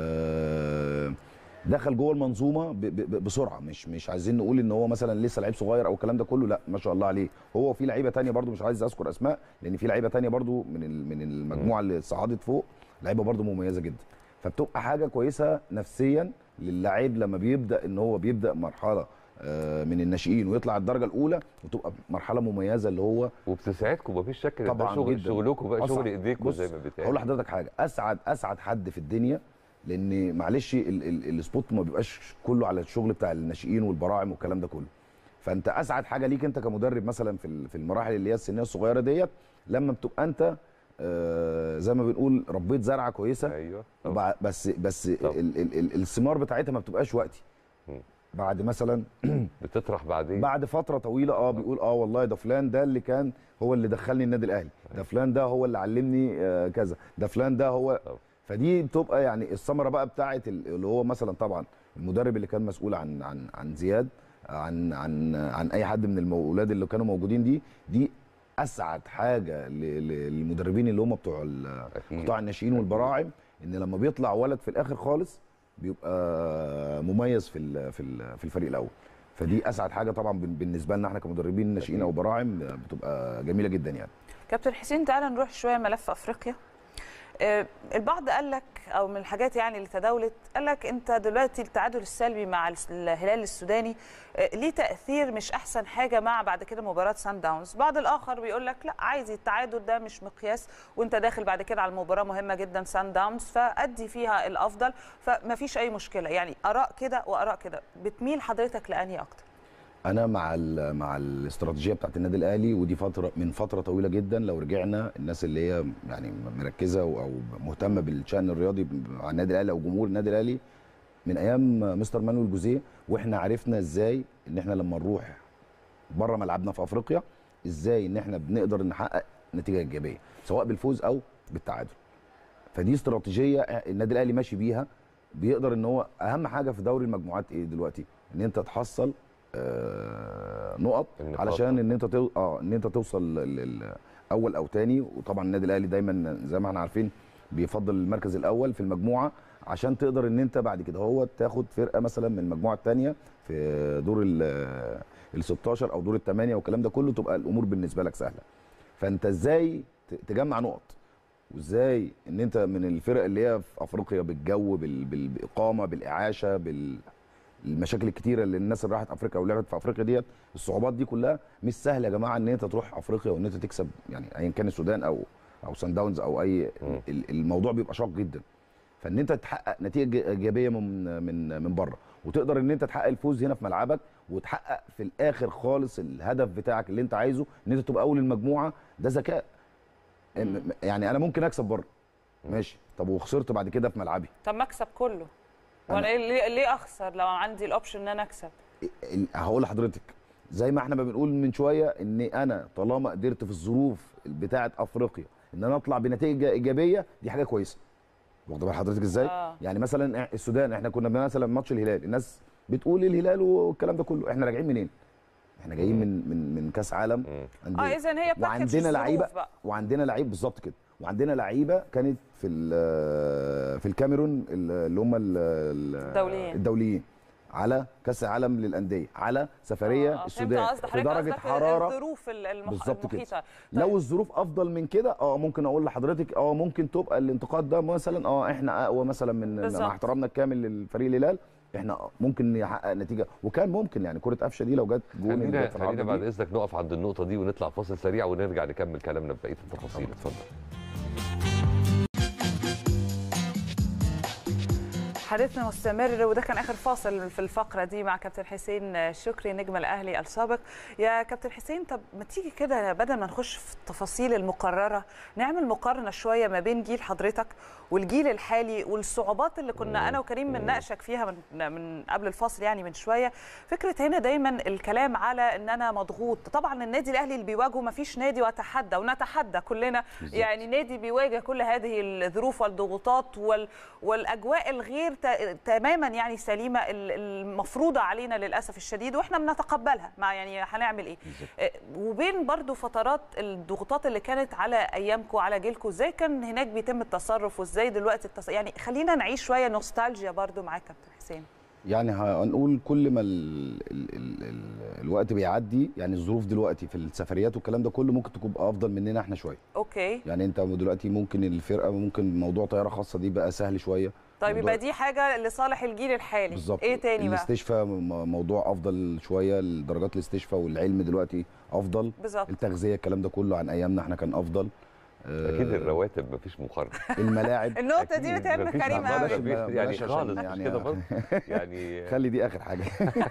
آه، دخل جوه المنظومه ب- ب- بسرعه مش مش عايزين نقول ان هو مثلا لسه لعيب صغير او الكلام ده كله لا ما شاء الله عليه هو وفي لعيبه تانية برضو مش عايز اذكر اسماء لان في لعيبه تانية برضو من ال- من المجموعه اللي صعدت فوق لعيبه برضو مميزه جدا فبتبقى حاجه كويسه نفسيا للاعيب لما بيبدا ان هو بيبدا مرحله آه، من الناشئين ويطلع الدرجه الاولى وتبقى مرحله مميزه اللي هو وبتساعدكم مفيش شك إن ده طبعاً شغل جداً. شغلكم بقى أصعب. شغل ايديكم بص، زي ما بيتقال هقول لحضرتك حاجه اسعد اسعد حد في الدنيا لان معلش ال- ال- السبوت ما بيبقاش كله على الشغل بتاع الناشئين والبراعم والكلام ده كله فانت اسعد حاجه ليك انت كمدرب مثلا في ال- في المراحل اللي هي السنيه الصغيره ديت لما بتبقى انت آه، زي ما بنقول ربيت زرعه كويسه ايوه وبع- بس بس طبعا. ال- ال- ال- الثمار بتاعتها ما بتبقاش وقتي مم. بعد مثلا بتطرح بعدين بعد فتره طويله اه بيقول اه والله ده فلان ده اللي كان هو اللي دخلني النادي الاهلي ده فلان ده هو اللي علمني آه كذا ده فلان ده هو طبعا. فدي بتبقى يعني الثمره بقى بتاعه ال- اللي هو مثلا طبعا المدرب اللي كان مسؤول عن عن عن زياد عن عن عن اي حد من الاولاد اللي كانوا موجودين دي دي اسعد حاجه ل- ل- للمدربين اللي هم بتوع ال- أكيد. قطاع الناشئين والبراعم ان لما بيطلع ولد في الاخر خالص بيبقى مميز في ال- في ال- في الفريق الاول فدي اسعد حاجه طبعا بن- بالنسبه لنا احنا كمدربين ناشئين او براعم بتبقى جميله جدا يعني كابتن حسين تعالى نروح شويه ملف افريقيا آه، البعض قال لك او من الحاجات يعني اللي تداولت قال لك انت دلوقتي التعادل السلبي مع الس- الهلال السوداني آه، ليه تاثير مش احسن حاجه مع بعد كده مباراه سان داونز بعض الاخر بيقول لك لا عايز التعادل ده مش مقياس وانت داخل بعد كده على المباراه مهمه جدا سان داونز فادي فيها الافضل فما فيش اي مشكله يعني اراء كده واراء كده بتميل حضرتك لانهي اكتر انا مع ال مع الاستراتيجيه بتاعت النادي الاهلي ودي فتره من فتره طويله جدا لو رجعنا الناس اللي هي يعني مركزه او أو مهتمه بالشان الرياضي مع النادي الاهلي او جمهور النادي الاهلي من ايام مستر مانويل جوزيه واحنا عرفنا ازاي ان احنا لما نروح بره ملعبنا في افريقيا ازاي ان احنا بنقدر نحقق نتيجه ايجابيه سواء بالفوز او بالتعادل فدي استراتيجيه النادي الاهلي ماشي بيها بيقدر ان هو اهم حاجه في دوري المجموعات ايه دلوقتي ان انت تحصل آه نقط النقاط. علشان ان انت تو... اه ان انت توصل لل- اول او تاني وطبعا النادي الاهلي دايما زي ما احنا عارفين بيفضل المركز الاول في المجموعه عشان تقدر ان انت بعد كده هو تاخد فرقه مثلا من المجموعه الثانيه في دور ال 16 او دور الثمانيه والكلام ده كله تبقى الامور بالنسبه لك سهله فانت ازاي ت- تجمع نقط وازاي ان انت من الفرق اللي هي في افريقيا بالجو بال... بال... بالاقامه بالاعاشه بال المشاكل الكتيره اللي الناس اللي راحت افريقيا او لعبت في افريقيا ديت الصعوبات دي كلها مش سهله يا جماعه ان انت تروح افريقيا وان انت تكسب يعني ايا كان السودان او او سان داونز او اي مم. ال- الموضوع بيبقى شاق جدا فان انت تحقق نتيجه ايجابيه من من من بره وتقدر ان انت تحقق الفوز هنا في ملعبك وتحقق في الاخر خالص الهدف بتاعك اللي انت عايزه ان انت تبقى اول المجموعه ده ذكاء م- يعني انا ممكن اكسب بره ماشي طب وخسرت بعد كده في ملعبي طب ما اكسب كله وانا إيه- ليه ليه اخسر لو عندي الاوبشن ان انا اكسب ال- هقول لحضرتك زي ما احنا ما بنقول من شويه ان انا طالما قدرت في الظروف بتاعه افريقيا ان انا اطلع بنتيجه ايجابيه دي حاجه كويسه واخد بال حضرتك ازاي آه. يعني مثلا السودان احنا كنا مثلا ماتش الهلال الناس بتقول الهلال والكلام ده كله احنا راجعين منين احنا جايين من من من كاس عالم مم. أندية. اه اذا هي باكج وعندنا الظروف لعيبه بقى. وعندنا لعيب بالظبط كده وعندنا لعيبه كانت في ال- في الكاميرون اللي هم ال- ال- الدوليين. الدوليين على كاس العالم للانديه على سفريه آه، آه، فهمت السودان قصد في حضرتك درجه قصدك حراره الظروف ال- المح... بالظبط كده. المحيطه لو الظروف افضل من كده اه ممكن اقول لحضرتك اه ممكن تبقى الانتقاد ده مثلا اه احنا اقوى مثلا من بالظبط. مع احترامنا الكامل للفريق الهلال احنا ممكن نحقق نتيجه وكان ممكن يعني كره قفشه دي لو جت جون اللي خلينا جت في العرض خلينا بعد دي اذنك نقف عند النقطه دي ونطلع فاصل سريع ونرجع نكمل كلامنا ببقيه التفاصيل اتفضل حديثنا مستمر وده كان اخر فاصل في الفقره دي مع كابتن حسين شكري نجم الاهلي السابق يا كابتن حسين طب ما تيجي كده بدل ما نخش في التفاصيل المقرره نعمل مقارنه شويه ما بين جيل حضرتك والجيل الحالي والصعوبات اللي كنا انا وكريم بنناقشك فيها من من قبل الفاصل يعني من شويه فكره هنا دايما الكلام على ان انا مضغوط طبعا النادي الاهلي اللي بيواجهه ما فيش نادي واتحدى ونتحدى كلنا بالظبط. يعني نادي بيواجه كل هذه الظروف والضغوطات وال والاجواء الغير ت- تماما يعني سليمه ال- المفروضه علينا للاسف الشديد واحنا بنتقبلها مع يعني هنعمل ايه آه، وبين برضو فترات الضغوطات اللي كانت على ايامكم على جيلكم ازاي كان هناك بيتم التصرف وازاي دلوقتي التص... يعني خلينا نعيش شويه نوستالجيا برضو معاك كابتن حسين يعني هنقول كل ما ال ال ال ال الوقت بيعدي يعني الظروف دلوقتي في السفريات والكلام ده كله ممكن تكون افضل مننا احنا شويه اوكي يعني انت دلوقتي ممكن الفرقه ممكن موضوع طياره خاصه دي بقى سهل شويه طيب موضوع- يبقى دي حاجه لصالح الجيل الحالي بالظبط ايه تاني بقى الاستشفاء م- موضوع افضل شويه درجات الاستشفاء والعلم دلوقتي افضل بالظبط التغذيه الكلام ده كله عن ايامنا احنا كان افضل آه، اكيد الرواتب مفيش مقارنه الملاعب النقطه دي أكيد بتهم مفيش كريم مقارنة. قوي بلاش- مفيش- يعني بلاش عشان خالص يعني- مش كده برضه يعني خلي دي اخر حاجه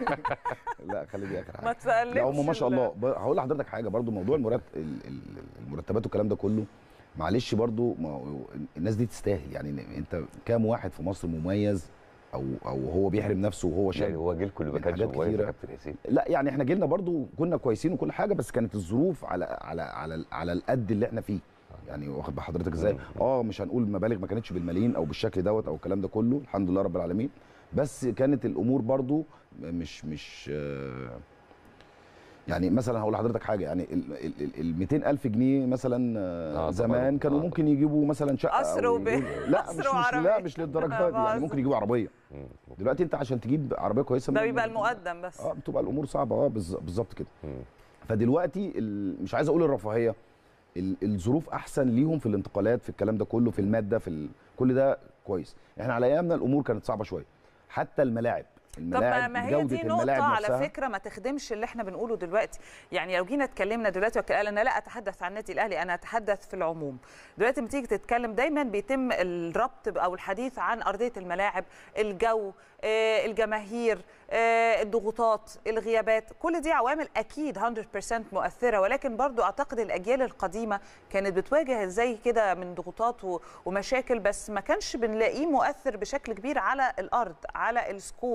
لا خلي دي اخر حاجه ما تقلبش لا هم ما شاء ال- الله ب- هقول لحضرتك حاجه برضو موضوع المرتب المرتبات والكلام ده كله معلش برضو ما هو الناس دي تستاهل يعني انت كام واحد في مصر مميز او او هو بيحرم نفسه وهو يعني شاب هو جيلكم اللي ما من كانش حاجات مميز يا كتيرة. كابتن حسين لا يعني احنا جيلنا برضو كنا كويسين وكل حاجه بس كانت الظروف على على على على القد اللي احنا فيه يعني واخد بال حضرتك ازاي مم. اه مش هنقول مبالغ ما كانتش بالملايين او بالشكل دوت او الكلام ده كله الحمد لله رب العالمين بس كانت الامور برضو مش مش آه، يعني مثلا هقول لحضرتك حاجه يعني ال 200000 جنيه مثلا آه، آه، طبعاً. زمان كانوا آه، ممكن يجيبوا مثلا شقه قصر أو وب- يجيبوا- لا قصر مش, مش وعربية. لا مش للدرجه دي يعني بهزر. ممكن يجيبوا عربيه مم. دلوقتي انت عشان تجيب عربيه كويسه ده من- بيبقى المقدم بس اه بتبقى الامور صعبه اه بالز- بالظبط كده مم. فدلوقتي ال- مش عايز اقول الرفاهيه ال- الظروف احسن ليهم في الانتقالات في الكلام ده كله في الماده في ال... كل ده كويس احنا على ايامنا الامور كانت صعبه شويه حتى الملاعب طب ما الملاعب ما هي جودة دي نقطة الملاعب على نفسها فكرة ما تخدمش اللي احنا بنقوله دلوقتي، يعني لو جينا اتكلمنا دلوقتي وقال انا لا اتحدث عن النادي الاهلي انا اتحدث في العموم. دلوقتي لما تيجي تتكلم دايما بيتم الربط او الحديث عن ارضية الملاعب، الجو، آه، الجماهير، آه، الضغوطات، الغيابات، كل دي عوامل اكيد 100% مؤثرة ولكن برضو اعتقد الاجيال القديمة كانت بتواجه زي كده من ضغوطات و- ومشاكل بس ما كانش بنلاقيه مؤثر بشكل كبير على الارض، على السكور.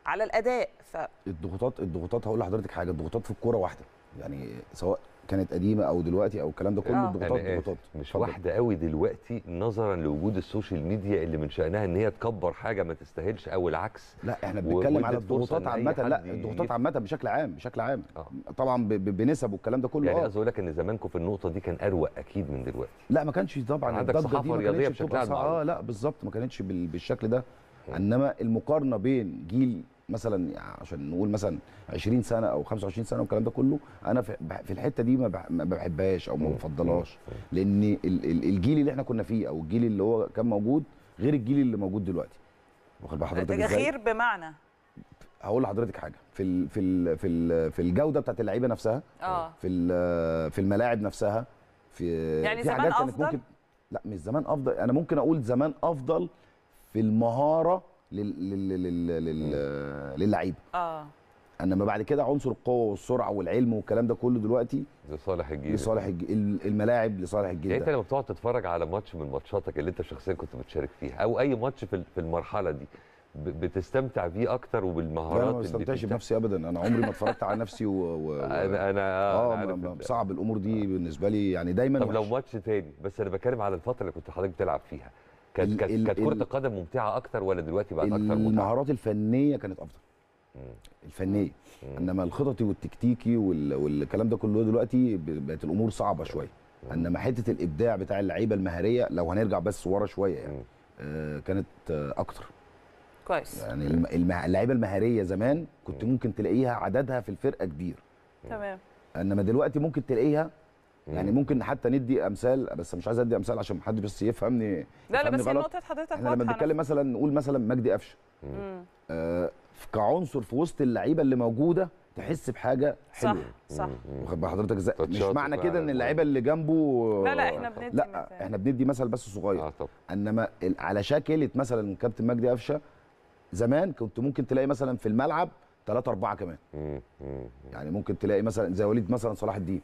على الاداء ف الضغوطات الضغوطات هقول لحضرتك حاجه الضغوطات في الكوره واحده يعني سواء كانت قديمه او دلوقتي او الكلام ده كله آه. الضغوطات أنا آسف، ضغوطات مش اتفضل. واحده قوي دلوقتي نظرا لوجود السوشيال ميديا اللي من شانها ان هي تكبر حاجه ما تستاهلش او العكس لا احنا و- بنتكلم على وادت فرصة الضغوطات إن أي عامه حد لا ي- الضغوطات عامه بشكل عام بشكل عام آه. طبعا ب- ب- بنسب والكلام ده كله يعني اه قصدي اقول لك ان زمانكم في النقطه دي كان اروق اكيد من دلوقتي لا ما كانش طبعا عندك الضجه صحافة دي ما رياضية كانتش بشكلها بتبقى صع- المعروف. اه لا بالظبط ما كانتش بال- بالشكل ده انما المقارنه بين جيل مثلا يعني عشان نقول مثلا 20 سنه او 25 سنه والكلام ده كله انا في بح- في الحته دي ما بح- ما بحبهاش او ما بفضلهاش لان ال- ال- الجيل اللي احنا كنا فيه او الجيل اللي هو كان موجود غير الجيل اللي موجود دلوقتي واخد بال حضرتك ازاي غير بمعنى هقول لحضرتك حاجه في ال في ال في ال في الجوده بتاعت اللعيبه نفسها اه في ال- في الملاعب نفسها في يعني في زمان حاجات كانت أفضل؟ ممكن لا مش زمان افضل انا ممكن اقول زمان افضل في المهاره لل لل لل لل للعيبه اه انما بعد كده عنصر القوه والسرعه والعلم والكلام ده كله دلوقتي لصالح الجيل لصالح الج- ال- الملاعب لصالح يعني الجيل انت ده لما بتقعد تتفرج على ماتش من ماتشاتك اللي انت شخصيا كنت بتشارك فيها او اي ماتش في في المرحله دي ب- بتستمتع بيه اكتر لا، وبالمهارات انا ما اللي بستمتعش بتتع- بنفسي ابدا انا عمري ما اتفرجت على نفسي و... و... و... انا انا اه أنا ما- عارف ما- ال- صعب الامور دي بالنسبه لي يعني دايما طب لو وحش. ماتش تاني بس انا بتكلم على الفتره اللي كنت حضرتك بتلعب فيها كانت ال- كانت ال- كانت كره ال- القدم ممتعه اكتر ولا دلوقتي بقت اكتر متعه؟ المهارات الفنيه كانت افضل مم. الفنيه مم. انما الخططي والتكتيكي وال... والكلام ده كله دلوقتي ب- بقت الامور صعبه شويه انما حته الابداع بتاع اللعيبه المهاريه لو هنرجع بس ورا شويه يعني مم. آه كانت آه اكتر كويس يعني الم- الم- اللعيبه المهاريه زمان كنت ممكن تلاقيها عددها في الفرقه كبير تمام انما دلوقتي ممكن تلاقيها يعني مم. ممكن حتى ندي امثال بس مش عايز ادي امثال عشان محد بس يفهمني لا لا يفهمني بس هي غلط. نقطه حضرتك احنا لما واضحة. أنا- بنتكلم مثلا نقول مثلا مجدي قفشه مم. آه كعنصر في وسط اللعيبه اللي موجوده تحس بحاجه صح حلوه صح مم. واخد بال حضرتك ازاي مش تاتشات معنى وفعلا كده ان اللعيبه اللي جنبه لا لا احنا بندي لا مثال. احنا بندي مثل بس صغير اه طب انما ال- على شاكله مثلا كابتن مجدي قفشه زمان كنت ممكن تلاقي مثلا في الملعب ثلاثة أربعة كمان مم. مم. يعني ممكن تلاقي مثلا زي وليد مثلا صلاح الدين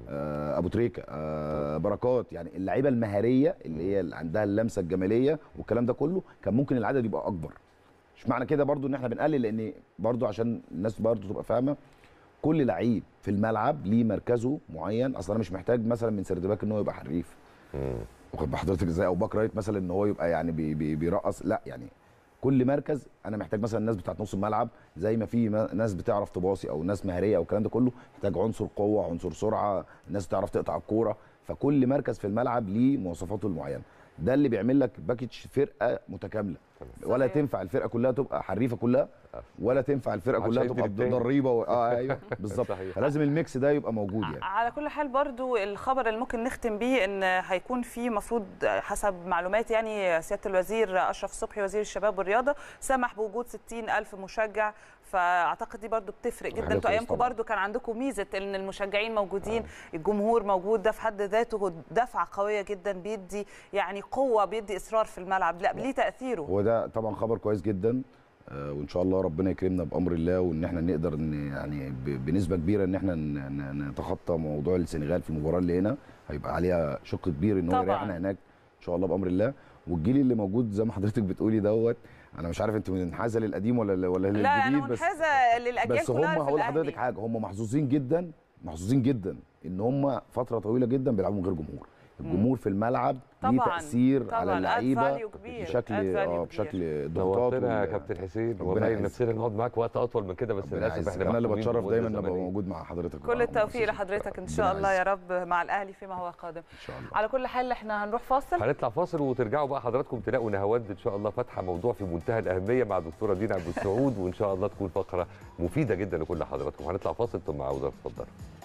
آه أبو تريكة آه بركات يعني اللعيبة المهارية اللي هي اللي عندها اللمسة الجمالية والكلام ده كله كان ممكن العدد يبقى أكبر مش معنى كده برضو إن احنا بنقلل لأن برضو عشان الناس برضو تبقى فاهمة كل لعيب في الملعب ليه مركزه معين اصلا انا مش محتاج مثلا من سردباك ان هو يبقى حريف مم. واخد بال حضرتك ازاي او باك رايت مثلا ان هو يبقى يعني بي بي بيرقص لا يعني كل مركز انا محتاج مثلا الناس بتاعت نص الملعب زي ما في ما- ناس بتعرف تباصي او ناس مهاريه او الكلام ده كله محتاج عنصر قوه عنصر سرعه ناس تعرف تقطع الكوره فكل مركز في الملعب ليه مواصفاته المعينه ده اللي بيعمل لك باكج فرقه متكامله ولا صحيح. تنفع الفرقه كلها تبقى حريفه كلها ولا تنفع الفرقه عشان كلها يدي تبقى للتاني. ضريبه و... اه ايوه بالظبط صحيح. فلازم الميكس ده يبقى موجود يعني على كل حال برضو الخبر اللي ممكن نختم بيه ان هيكون في مفروض حسب معلومات يعني سياده الوزير اشرف صبحي وزير الشباب والرياضه سمح بوجود 60 الف مشجع فاعتقد دي برضو بتفرق جدا حاجة انتوا كويسة ايامكم طبعاً. برضو كان عندكم ميزه ان المشجعين موجودين الجمهور موجود ده في حد ذاته دفعه قويه جدا بيدي يعني قوه بيدي اصرار في الملعب لا ليه تاثيره هو ده طبعا خبر كويس جدا آه، وان شاء الله ربنا يكرمنا بامر الله وان احنا نقدر ان يعني ب- بنسبه كبيره ان احنا ن- ن- نتخطى موضوع السنغال في المباراه اللي هنا هيبقى عليها شق كبير ان هو طبعاً. يريحنا هناك ان شاء الله بامر الله والجيل اللي موجود زي ما حضرتك بتقولي دوت انا مش عارف انت منحازه للقديم ولا ولا لا انا للجديد بس منحازه للاجيال بس هم كلها في هقول الأهلي. لحضرتك حاجه هم محظوظين جدا محظوظين جدا ان هم فتره طويله جدا بيلعبوا من غير جمهور الجمهور في الملعب ليه طبعاً، تاثير طبعاً، على add اللعيبه value كبير، بشكل add value اه كبير. بشكل ضغوطات نورتنا يا وال- كابتن حسين ربنا والله يعزك. نفسنا نقعد معاك وقت اطول من كده بس ربنا للاسف يعزك. احنا انا اللي محكومين بتشرف بمدة دايما ان ابقى زمنية. موجود مع حضرتك كل ومع التوفيق مؤسسة لحضرتك ان ربنا شاء الله يا يعزك. رب مع الاهلي فيما هو قادم ان شاء الله على كل حال احنا هنروح فاصل هنطلع فاصل وترجعوا بقى حضراتكم تلاقوا نهاوند ان شاء الله فاتحه موضوع في منتهى الاهميه مع دكتوره دينا عبد السعود وان شاء الله تكون فقره مفيده جدا لكل حضراتكم هنطلع فاصل ثم عوده اتفضلوا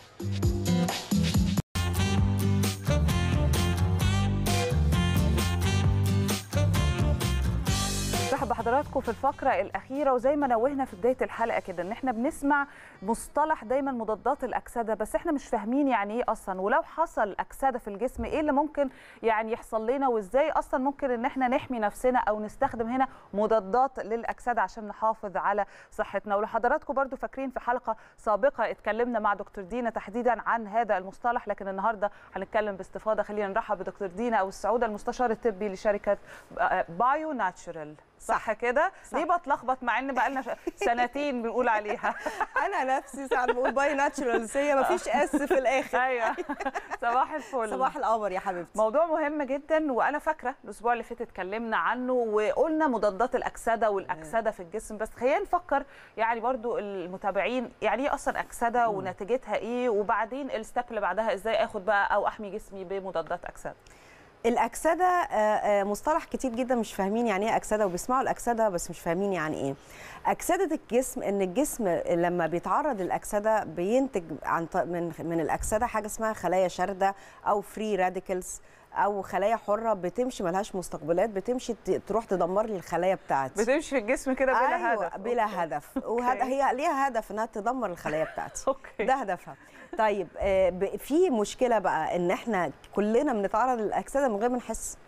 مرحبا بحضراتكم في الفقرة الأخيرة وزي ما نوهنا في بداية الحلقة كده إن إحنا بنسمع مصطلح دايما مضادات الأكسدة بس إحنا مش فاهمين يعني إيه أصلا ولو حصل أكسدة في الجسم إيه اللي ممكن يعني يحصل لنا وإزاي أصلا ممكن إن إحنا نحمي نفسنا أو نستخدم هنا مضادات للأكسدة عشان نحافظ على صحتنا ولحضراتكم برضو فاكرين في حلقة سابقة اتكلمنا مع دكتور دينا تحديدا عن هذا المصطلح لكن النهاردة هنتكلم باستفاضة خلينا نرحب بدكتور دينا أو السعودة المستشار الطبي لشركة بايو ناتشورال صح كده صح. ليه بتلخبط مع ان بقى لنا سنتين بنقول عليها انا نفسي ساعات بقول باي ناتشرالز هي مفيش اس في الاخر ايوه صباح الفل صباح القمر يا حبيبتي موضوع مهم جدا وانا فاكره الاسبوع اللي فات اتكلمنا عنه وقلنا مضادات الاكسده والاكسده في الجسم بس خلينا نفكر يعني برضو المتابعين يعني ايه اصلا اكسده ونتيجتها ايه وبعدين الستيب اللي بعدها ازاي اخد بقى او احمي جسمي بمضادات اكسده الاكسده آه، آه، مصطلح كتير جدا مش فاهمين يعني ايه اكسده وبيسمعوا الاكسده بس مش فاهمين يعني ايه اكسده الجسم ان الجسم لما بيتعرض للاكسده بينتج عن ط- من من الاكسده حاجه اسمها خلايا شارده او فري راديكلز او خلايا حره بتمشي ملهاش مستقبلات بتمشي ت- تروح تدمر لي الخلايا بتاعتي بتمشي في الجسم كده بلا أيوة هدف بلا أوكي. هدف وهذا أوكي. هي ليها هدف انها تدمر الخلايا بتاعتي أوكي. ده هدفها طيب آه، ب- في مشكله بقى ان احنا كلنا بنتعرض للاكسده من غير ما نحس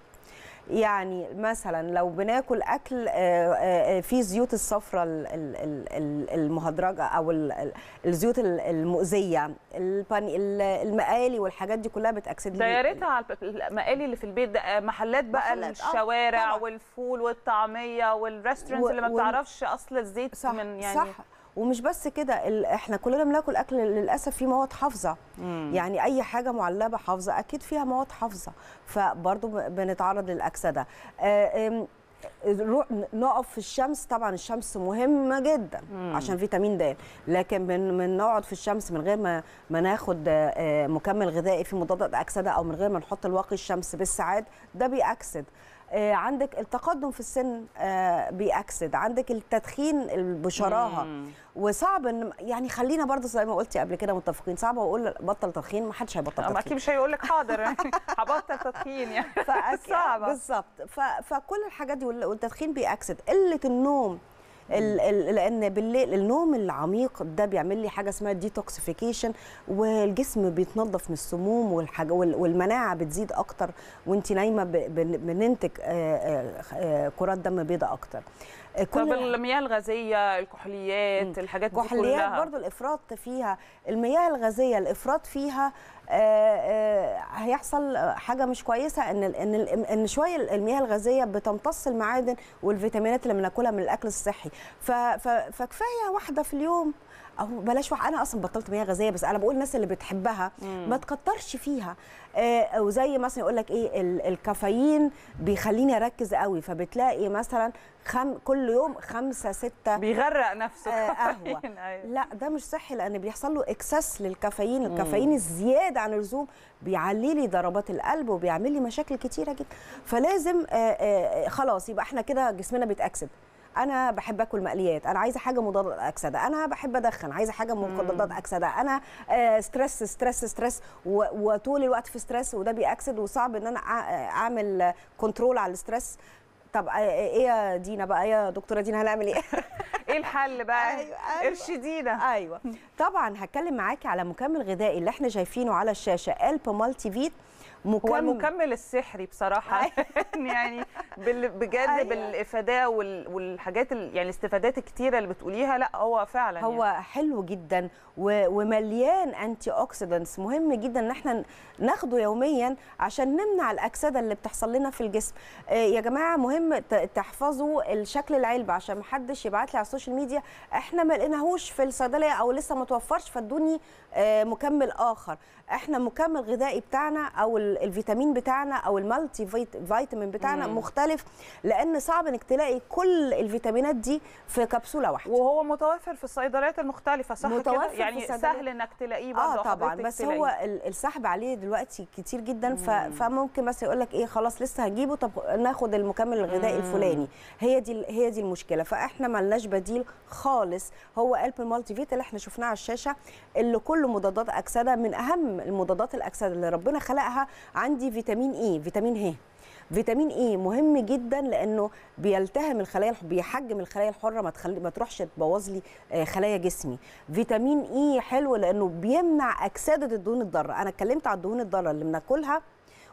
يعني مثلا لو بناكل اكل آه، آه، فيه زيوت الصفراء ال- ال- ال- ال- المهدرجه او ال- ال- الزيوت ال- المؤذيه الباني ال- المقالي والحاجات دي كلها بتاكسد لي ده يا ريتها على المقالي اللي في البيت ده محلات بقى محلات، آه، الشوارع طبعاً. والفول والطعميه والريستورانت و- اللي ما وال- بتعرفش اصل الزيت صح من يعني صح ومش بس كده ال- احنا كلنا بناكل اكل للاسف فيه مواد حافظه يعني اي حاجه معلبه حافظه اكيد فيها مواد حافظه فبرضه ب- بنتعرض للاكسده آه، آم، رو- نقف في الشمس طبعا الشمس مهمه جدا عشان فيتامين د لكن من من نقعد في الشمس من غير ما ما ناخد آه، آه، مكمل غذائي في مضادات اكسده او من غير ما نحط الواقي الشمس بالساعات ده بيأكسد آه، عندك التقدم في السن آه، بيأكسد عندك التدخين بشراهه وصعب ان يعني خلينا برضه زي ما قلتي قبل كده متفقين صعب اقول بطل تدخين ما حدش هيبطل أما اكيد تدخين مش هيقول لك حاضر هبطل تدخين يعني فأكيد- صعبة. بالظبط ف- فكل الحاجات دي وال- والتدخين بيأكسد قله النوم ال ال لان بالليل النوم العميق ده بيعمل لي حاجه اسمها ديتوكسيفيكيشن والجسم بيتنظف من السموم والحاجه وال- والمناعه بتزيد اكتر وانت نايمه ب- بن- بننتج آه، آه، آه، كرات دم بيضاء اكتر آه، طب كل المياه الغازيه الكحوليات الحاجات دي كحوليات كلها برضو الافراط فيها المياه الغازيه الافراط فيها آه، آه، هيحصل حاجه مش كويسه ان ال- ان ال- ان شويه المياه الغازيه بتمتص المعادن والفيتامينات اللي بناكلها من الاكل الصحي ف- ف- فكفايه واحده في اليوم او بلاش واحد انا اصلا بطلت مياه غازيه بس انا بقول الناس اللي بتحبها ما تكترش فيها آه، او زي مثلا يقول لك ايه ال- الكافيين بيخليني اركز قوي فبتلاقي مثلا خم كل يوم خمسة ستة بيغرق نفسه آه، قهوة. كافيين، أيوة. لا ده مش صحي لان بيحصل له اكسس للكافيين الكافيين الزياده عن اللزوم بيعلي لي ضربات القلب وبيعمل لي مشاكل كتيره جدا فلازم آه، آه، خلاص يبقى احنا كده جسمنا بيتاكسد انا بحب اكل مقليات انا عايزه حاجه مضاده اكسده انا بحب ادخن عايزه حاجه مضادات اكسده انا آه، ستريس ستريس ستريس و- وطول الوقت في ستريس وده بيأكسد وصعب ان انا أع- اعمل كنترول على الستريس طب آه، ايه يا دينا بقى إيه يا دكتوره دينا هنعمل ايه ايه الحل بقى أيوة، أيوة. ارشدينا ايوه طبعا هتكلم معاكي على مكمل غذائي اللي احنا شايفينه على الشاشه الب مالتي فيت هو مكمل المكمل السحري بصراحه يعني بال- بجد أيوة. بالافاده وال- والحاجات ال- يعني الاستفادات الكتيره اللي بتقوليها لا هو فعلا هو يعني. حلو جدا و- ومليان انتي اوكسيدنتس مهم جدا ان احنا ناخده يوميا عشان نمنع الاكسده اللي بتحصل لنا في الجسم آه، يا جماعه مهم ت- تحفظوا الشكل العلبه عشان محدش يبعت لي على السوشيال ميديا احنا ما لقيناهوش في الصيدليه او لسه ما توفرش فادوني آه، مكمل اخر احنا مكمل غذائي بتاعنا او ال- الفيتامين بتاعنا او المالتي فيت- فيتامين بتاعنا مم. مختلف لان صعب انك تلاقي كل الفيتامينات دي في كبسوله واحده وهو متوفر في الصيدليات المختلفه صح كده متوفر في يعني الصيدليات. سهل انك تلاقيه برضه اه طبعا حضرتك بس تلاقيه. هو ال- السحب عليه دلوقتي كتير جدا ف... فممكن بس يقول لك ايه خلاص لسه هجيبه طب ناخد المكمل الغذائي مم. الفلاني هي دي ال- هي دي المشكله فاحنا ملناش بديل خالص هو قلب المالتي فيت اللي احنا شفناه على الشاشه اللي كله مضادات اكسده من اهم المضادات الاكسده اللي ربنا خلقها عندي فيتامين اي فيتامين ه فيتامين اي مهم جدا لانه بيلتهم الخلايا الح- بيحجم الخلايا الحره ما تخلي ما تروحش تبوظ لي آه، خلايا جسمي فيتامين اي حلو لانه بيمنع اكسده الدهون الضاره انا اتكلمت على الدهون الضاره اللي بناكلها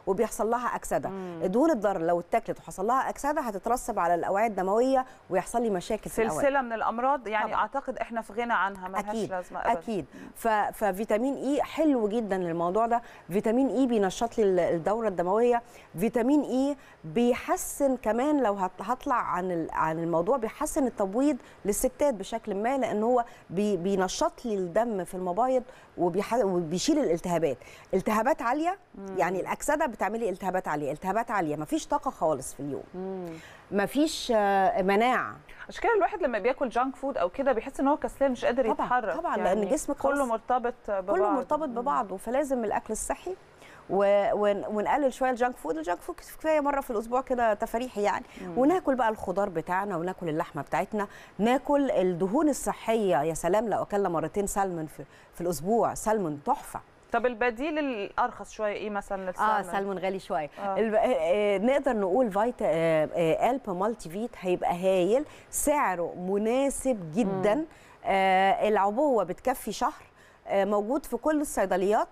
وبيحصل لها اكسده الدهون الضاره لو اتاكلت وحصل لها اكسده هتترسب على الاوعيه الدمويه ويحصل لي مشاكل في الاوعيه سلسله من الامراض يعني طبعاً. اعتقد احنا في غنى عنها ملهاش اكيد لازمه ابدا اكيد ف... ففيتامين اي حلو جدا للموضوع ده فيتامين اي بينشط لي ال- الدوره الدمويه فيتامين اي بيحسن كمان لو هط- هطلع عن ال- عن الموضوع بيحسن التبويض للستات بشكل ما لان هو بي... بينشط لي الدم في المبايض وبيح... وبيشيل الالتهابات التهابات عاليه يعني الاكسده بتعملي التهابات عاليه التهابات عاليه مفيش طاقه خالص في اليوم مفيش آه، مناعه عشان كده الواحد لما بياكل جانك فود او كده بيحس ان هو كسلان مش قادر طبعاً، يتحرك طبعاً، لأن جسمك كله خلاص- مرتبط ببعض كله مرتبط ببعضه فلازم الاكل الصحي و... ون... ونقلل شويه الجانك فود الجانك فود كفايه مره في الاسبوع كده تفاريحي يعني وناكل بقى الخضار بتاعنا وناكل اللحمه بتاعتنا ناكل الدهون الصحيه يا سلام لو اكلنا مرتين سلمون في, في الاسبوع سلمون تحفه طب البديل الارخص شويه ايه مثلا للسلمون اه سلمون غالي شويه آه. آه. الب... آه نقدر نقول فيتا آه آه الب مالتي فيت هيبقى هايل سعره مناسب جدا آه العبوه بتكفي شهر آه موجود في كل الصيدليات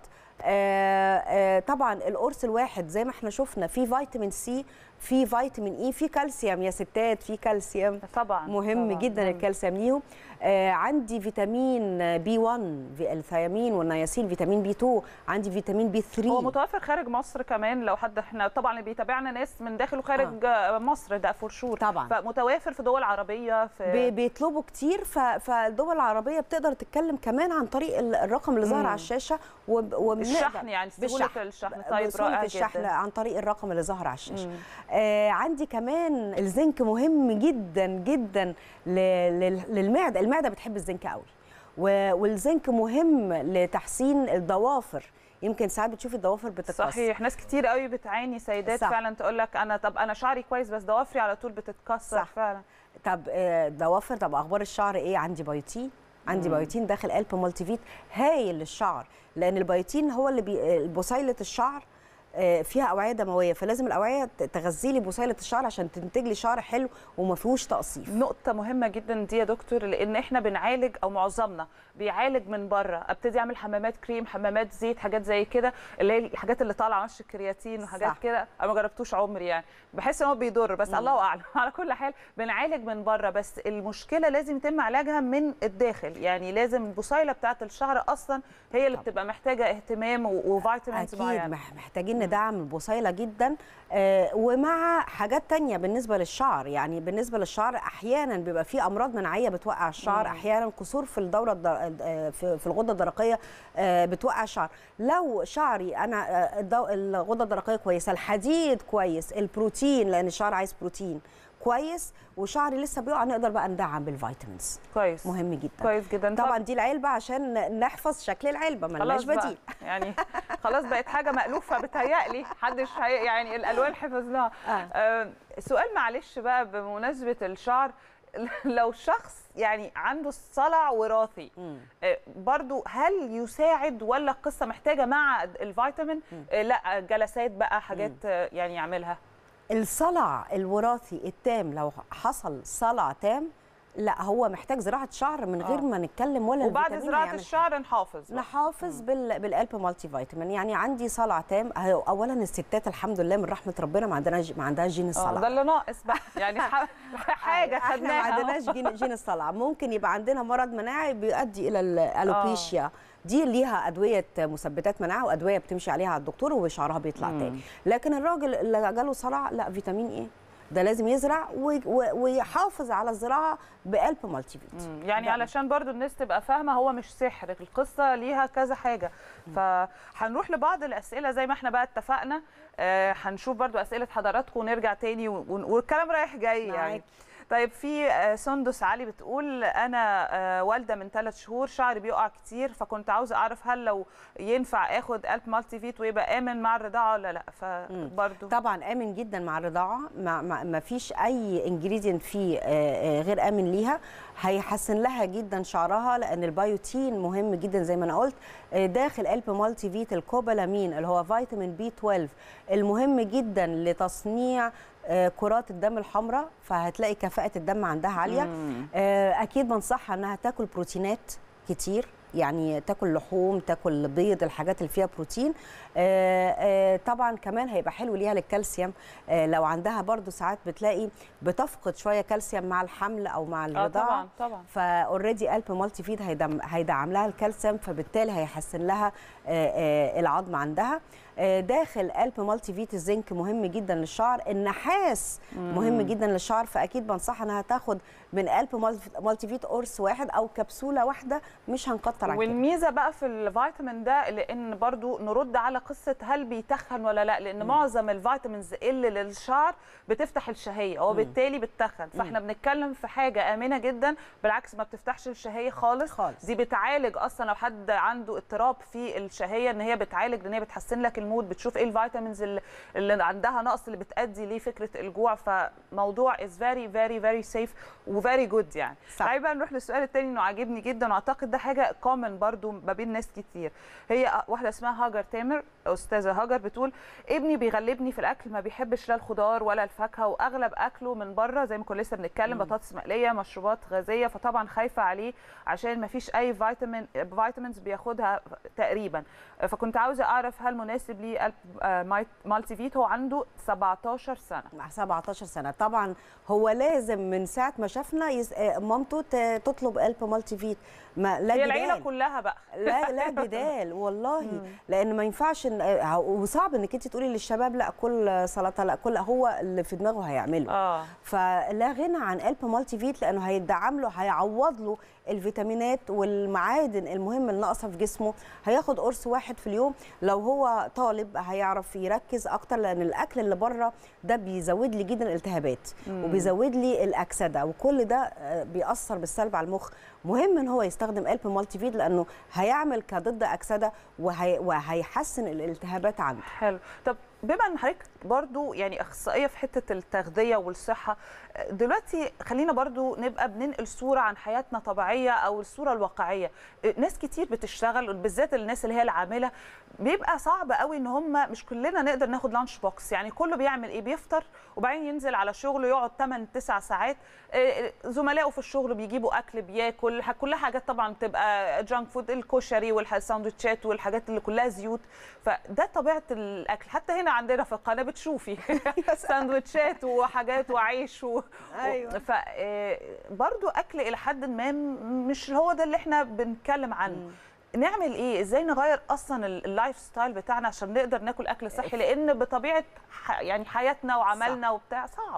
آه آه طبعا القرص الواحد زي ما احنا شفنا فيه فيتامين سي في فيتامين اي في كالسيوم يا ستات في كالسيوم طبعا مهم طبعاً. جدا الكالسيوم ليهم آه عندي فيتامين بي 1 في الثيامين والنياسين فيتامين بي 2 عندي فيتامين بي 3 هو متوفر خارج مصر كمان لو حد احنا طبعا اللي بيتابعنا ناس من داخل وخارج آه. مصر ده فور شور طبعاً. فمتوافر في دول عربيه بي- في بيطلبوا كتير ف- فالدول العربيه بتقدر تتكلم كمان عن طريق ال- الرقم اللي ظاهر مم. على الشاشه وب- وبنقدر- الشحن يعني سهوله الشحن طيب بسهولة رائع الشحن جدا عن طريق الرقم اللي ظهر على الشاشه مم. آه عندي كمان الزنك مهم جدا جدا ل- لل- للمعده المعده بتحب الزنك قوي و- والزنك مهم لتحسين الضوافر يمكن ساعات بتشوفي الضوافر بتتكسر صحيح ناس كتير قوي بتعاني سيدات صح. فعلا تقول لك انا طب انا شعري كويس بس ضوافري على طول بتتكسر صح. فعلا طب آه، ضوافر طب اخبار الشعر ايه عندي بايوتين عندي بايوتين داخل الب مالتي فيت هايل للشعر لان البايوتين هو اللي بي... بصيله الشعر آه، فيها اوعيه دمويه فلازم الاوعيه ت- تغذي لي بصيله الشعر عشان تنتج لي شعر حلو وما فيهوش تقصيف نقطة مهمة جدا دي يا دكتور لأن احنا بنعالج أو معظمنا بيعالج من بره، أبتدي أعمل حمامات كريم، حمامات زيت، حاجات زي كده اللي هي الحاجات اللي طالعة وش الكرياتين وحاجات صح. كده أنا ما جربتوش عمري يعني، بحس إن هو بيضر بس الله أعلم، على كل حال بنعالج من بره بس المشكلة لازم يتم علاجها من الداخل، يعني لازم البصيلة بتاعة الشعر أصلا هي اللي بتبقى محتاجة اهتمام و- وفيتامينز اكيد معينة. مح- محتاجين ندعم البصيله جدا آه، ومع حاجات تانية بالنسبه للشعر يعني بالنسبه للشعر احيانا بيبقى في امراض مناعيه بتوقع الشعر احيانا كسور في الدوره الدر... آه، في في الغده الدرقيه آه، بتوقع الشعر لو شعري انا آه، الدو... الغده الدرقيه كويسه الحديد كويس البروتين لان الشعر عايز بروتين كويس وشعري لسه بيقع نقدر بقى ندعم بالفيتامينز كويس مهم جدا كويس جدا طبعا دي العلبه عشان نحفظ شكل العلبه ملناش خلاص بقى بديل يعني خلاص بقت حاجه مألوفه بتهيألي محدش هي يعني الالوان حفظناها آه. آه. سؤال معلش بقى بمناسبه الشعر لو شخص يعني عنده صلع وراثي آه، برضو هل يساعد ولا القصه محتاجه مع الفيتامين آه، لا جلسات بقى حاجات آه، يعني يعملها الصلع الوراثي التام لو حصل صلع تام لا هو محتاج زراعه شعر من غير آه. ما نتكلم ولا وبعد الفيتامين زراعه هيعمل الشعر نحافظ بقى. نحافظ بال بالالب مالتي فيتامين يعني عندي صلع تام أهو اولا الستات الحمد لله من رحمه ربنا ما عندناش ما عندهاش جين آه، الصلع ده اللي ناقص بقى يعني ح- حاجه احنا ما خدناها عندناش جين, جين الصلع ممكن يبقى عندنا مرض مناعي بيؤدي الى الالوبيشيا دي ليها ادويه مثبتات مناعه وادويه بتمشي عليها على الدكتور وشعرها بيطلع تاني لكن الراجل اللي جاله صلع لا فيتامين ايه ده لازم يزرع و- و- ويحافظ على الزراعه بقلب مالتي فيت مم. يعني ده- علشان برضو الناس تبقى فاهمه هو مش سحر القصه ليها كذا حاجه فهنروح لبعض الاسئله زي ما احنا بقى اتفقنا آه، هنشوف برضو اسئله حضراتكم ونرجع تاني ون- والكلام رايح جاي يعني معاك. طيب في آه، سندس علي بتقول انا آه، والده من ثلاث شهور شعري بيقع كتير فكنت عاوزه اعرف هل لو ينفع اخد الب مالتي فيت ويبقى امن مع الرضاعه ولا لا فبرضو طبعا امن جدا مع الرضاعه ما, ما, ما فيش اي انجريدينت فيه آه، آه، غير امن ليها هيحسن لها جدا شعرها لان البيوتين مهم جدا زي ما انا قلت آه، داخل قلب مالتي فيت الكوبالامين اللي هو فيتامين بي 12 المهم جدا لتصنيع آه، كرات الدم الحمراء فهتلاقي كفاءه الدم عندها عاليه آه، اكيد بنصحها انها تاكل بروتينات كتير يعني تاكل لحوم تاكل بيض الحاجات اللي فيها بروتين آه، آه، طبعا كمان هيبقى حلو ليها للكالسيوم آه، لو عندها برضو ساعات بتلاقي بتفقد شويه كالسيوم مع الحمل او مع اه الرضاعه طبعا طبعا فاوريدي قلب مالتي فيد هيدعم, هيدعم لها الكالسيوم فبالتالي هيحسن لها آه، آه، العظم عندها آه، داخل قلب مالتي فيت الزنك مهم جدا للشعر النحاس مهم جدا للشعر فاكيد بنصحها انها تاخد من قلب مالتي- مالتي فيت قرص واحد او كبسوله واحده مش هنكتر عن كده والميزه بقى في الفيتامين ده لان برضو نرد على قصه هل بيتخن ولا لا لان معظم الفيتامينز اللي للشعر بتفتح الشهيه وبالتالي بتتخن فاحنا بنتكلم في حاجه امنه جدا بالعكس ما بتفتحش الشهيه خالص خالص. دي بتعالج اصلا لو حد عنده اضطراب في الشهيه ان هي بتعالج لان هي بتحسن لك المود بتشوف ايه الفيتامينز اللي, اللي عندها نقص اللي بتادي لفكره الجوع فموضوع از فيري فيري فيري سيف وفيري جود يعني صح. تعالي بقى نروح للسؤال التاني انه عاجبني جدا واعتقد ده حاجه كومن برضو ما بين ناس كتير هي واحده اسمها هاجر تامر استاذه هاجر بتقول ابني بيغلبني في الاكل ما بيحبش لا الخضار ولا الفاكهه واغلب اكله من بره زي ما كنا لسه بنتكلم بطاطس مقليه مشروبات غازيه فطبعا خايفه عليه عشان ما فيش اي فيتامين فيتامينز بياخدها تقريبا فكنت عاوزه اعرف هل مناسب ليه قلب آه، مايت- مالتي فيت هو عنده 17 سنه مع 17 سنه طبعا هو لازم من ساعه ما شافنا يس... آه، مامته ت- تطلب قلب مالتي فيت ما لا هي جدال. العيله كلها بقى لا لا جدال والله لان ما ينفعش إن- آه، وصعب انك انت تقولي للشباب لا كل سلطه لا كل هو اللي في دماغه هيعمله اه فلا غنى عن قلب مالتي فيت لانه هيدعم له هيعوض له الفيتامينات والمعادن المهمه اللي ناقصه في جسمه هياخد قرص واحد في اليوم لو هو طالب هيعرف يركز اكتر لان الاكل اللي بره ده بيزود لي جدا الالتهابات وبيزود لي الاكسده وكل ده آه، بيأثر بالسلب على المخ مهم ان هو يستخدم قلب مالتي فيت لانه هيعمل كضد اكسده وهي وهيحسن الالتهابات عنده حلو طب بما ان حضرتك برضو يعني اخصائيه في حته التغذيه والصحه دلوقتي خلينا برضو نبقى بننقل صوره عن حياتنا طبيعيه او الصوره الواقعيه ناس كتير بتشتغل بالذات الناس اللي هي العامله بيبقى صعب قوي ان هم مش كلنا نقدر ناخد لانش بوكس يعني كله بيعمل ايه بيفطر وبعدين ينزل على شغله يقعد 8 9 ساعات آه، زملائه في الشغل بيجيبوا اكل بياكل ح- كلها حاجات طبعا بتبقى جانك فود الكشري والساندوتشات والحاجات اللي كلها زيوت فده طبيعه الاكل حتى هنا عندنا في القناه بتشوفي ساندوتشات وحاجات وعيش و... أيوة. ف آه، برضو اكل الى حد ما م- مش هو ده اللي احنا بنتكلم عنه نعمل ايه ازاي نغير اصلا ال- اللايف ستايل بتاعنا عشان نقدر ناكل اكل صحي لان بطبيعه ح... يعني حياتنا وعملنا وبتاع صعب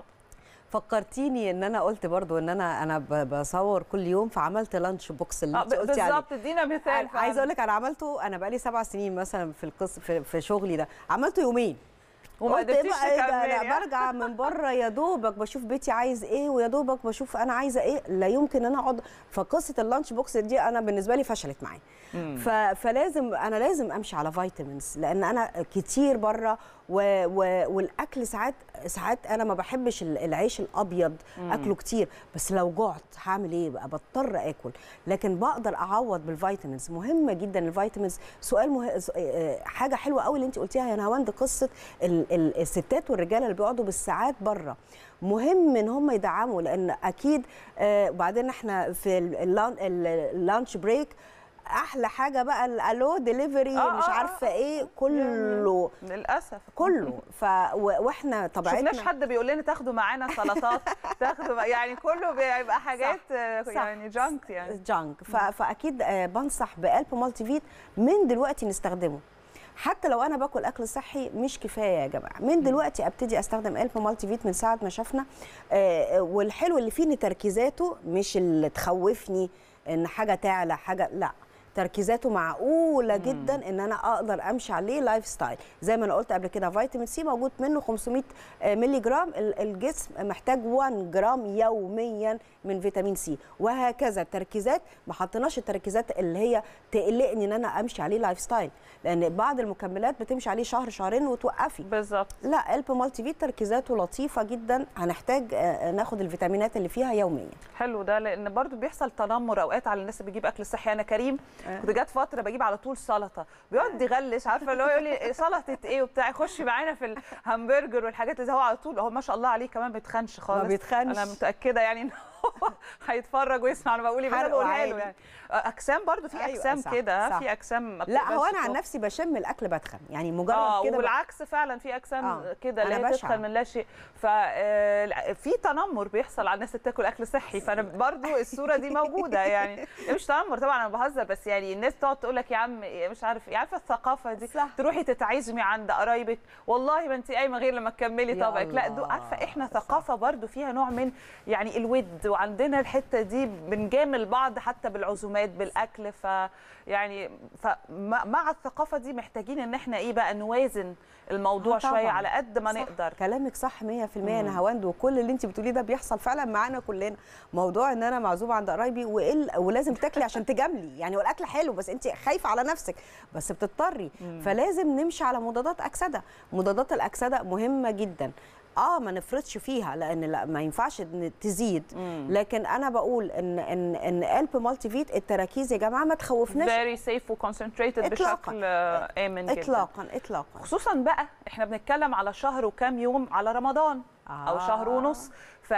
فكرتيني ان انا قلت برضو ان انا انا ب- بصور كل يوم فعملت لانش بوكس اللي آه، انت قلتي عليه بالظبط ادينا مثال أنا فعلا. عايزه اقول لك انا عملته انا بقالي سبع سنين مثلا في القص في, في شغلي ده عملته يومين وما قلت إيه قدرتيش بقى إيه ده؟ تكملي، لا ها؟ برجع من بره يا دوبك بشوف بيتي عايز ايه ويا دوبك بشوف انا عايزه ايه لا يمكن ان انا اقعد فقصه اللانش بوكس دي انا بالنسبه لي فشلت معايا ف... فلازم انا لازم امشي على فيتامينز لان انا كتير بره و... و... والاكل ساعات ساعات انا ما بحبش ال- العيش الابيض اكله كتير بس لو جعت هعمل ايه بقى بضطر اكل لكن بقدر اعوض بالفيتامينز مهمه جدا الفيتامينز سؤال مه... س- آه، حاجه حلوه قوي اللي انت قلتيها يا نهاوند قصه ال... ال... الستات والرجاله اللي بيقعدوا بالساعات بره مهم ان هم يدعموا لان اكيد آه، وبعدين احنا في ال- اللان- ال- اللانش بريك احلى حاجه بقى الالو ديليفري آه، مش آه، عارفه آه. ايه كله للاسف كله ف و- واحنا طبيعتنا شفناش حد بيقول لنا تاخدوا معانا سلطات تاخدوا يعني كله بيبقى حاجات آه، صح. يعني جانك يعني جانك ف... فاكيد آه، بنصح بقلب مالتي فيت من دلوقتي نستخدمه حتى لو انا باكل اكل صحي مش كفايه يا جماعه من دلوقتي ابتدي استخدم قلب مالتي فيت من ساعه ما شفنا آه، والحلو اللي فيه ان تركيزاته مش اللي تخوفني ان حاجه تعلى حاجه لا تركيزاته معقوله جدا ان انا اقدر امشي عليه لايف ستايل زي ما انا قلت قبل كده فيتامين سي موجود منه 500 مللي جرام ال- الجسم محتاج 1 جرام يوميا من فيتامين سي وهكذا التركيزات ما حطيناش التركيزات اللي هي تقلقني ان انا امشي عليه لايف ستايل لان بعض المكملات بتمشي عليه شهر شهرين وتوقفي بالظبط لا قلب مالتي فيت تركيزاته لطيفه جدا هنحتاج آه، ناخد الفيتامينات اللي فيها يوميا حلو ده لان برضو بيحصل تنمر اوقات على الناس اللي بيجيب اكل صحي انا كريم كنت جات فتره بجيب على طول سلطه بيقعد يغلس عارفه اللي هو يقول لي سلطه ايه وبتاع يخش معانا في الهمبرجر والحاجات اللي هو على طول هو ما شاء الله عليه كمان ما بيتخنش خالص بيتخنش. انا متاكده يعني ان هيتفرج ويسمع انا بقول ايه بس انا حرقه بقولها له عادي. يعني اجسام برضو في أيوة، اجسام صح، كده صح. في اجسام ما لا هو بتقبلش انا عن الخوف. نفسي بشم الاكل بدخن يعني مجرد اه كده ب- والعكس فعلا في اجسام آه، كده اللي أنا هي بشعة. تدخل من لا شيء ففي تنمر بيحصل على الناس اللي بتاكل اكل صحي فانا برضو الصوره دي موجوده يعني مش تنمر طبعا انا بهزر بس يعني الناس تقعد تقول لك يا عم مش عارف إيه، عارفه الثقافه دي صح. تروحي تتعزمي عند قرايبك والله ما انت قايمه غير لما تكملي يا طبقك لا دو الله. عارفه احنا صح. ثقافه برضو فيها نوع من يعني الود وعندنا الحته دي بنجامل بعض حتى بالعزومات بالاكل ف يعني فمع الثقافه دي محتاجين ان احنا ايه بقى نوازن الموضوع آه طبعاً. شويه على قد ما صح. نقدر كلامك صح 100% انا هواند وكل اللي انت بتقوليه ده بيحصل فعلا معانا كلنا موضوع ان انا معزومه عند قرايبي وإل ولازم تاكلي عشان تجاملي يعني هو الاكل حلو بس انت خايفه على نفسك بس بتضطري فلازم نمشي على مضادات اكسده مضادات الاكسده مهمه جدا اه ما نفرطش فيها لان لا ما ينفعش إن تزيد لكن انا بقول ان ان ان قلب مالتي فيت التراكيز يا جماعه ما تخوفناش فيري سيف وكونسنتريتد إطلاقاً. بشكل آه، امن جدا اطلاقا اطلاقا خصوصا بقى احنا بنتكلم على شهر وكام يوم على رمضان او آه. شهر ونص ف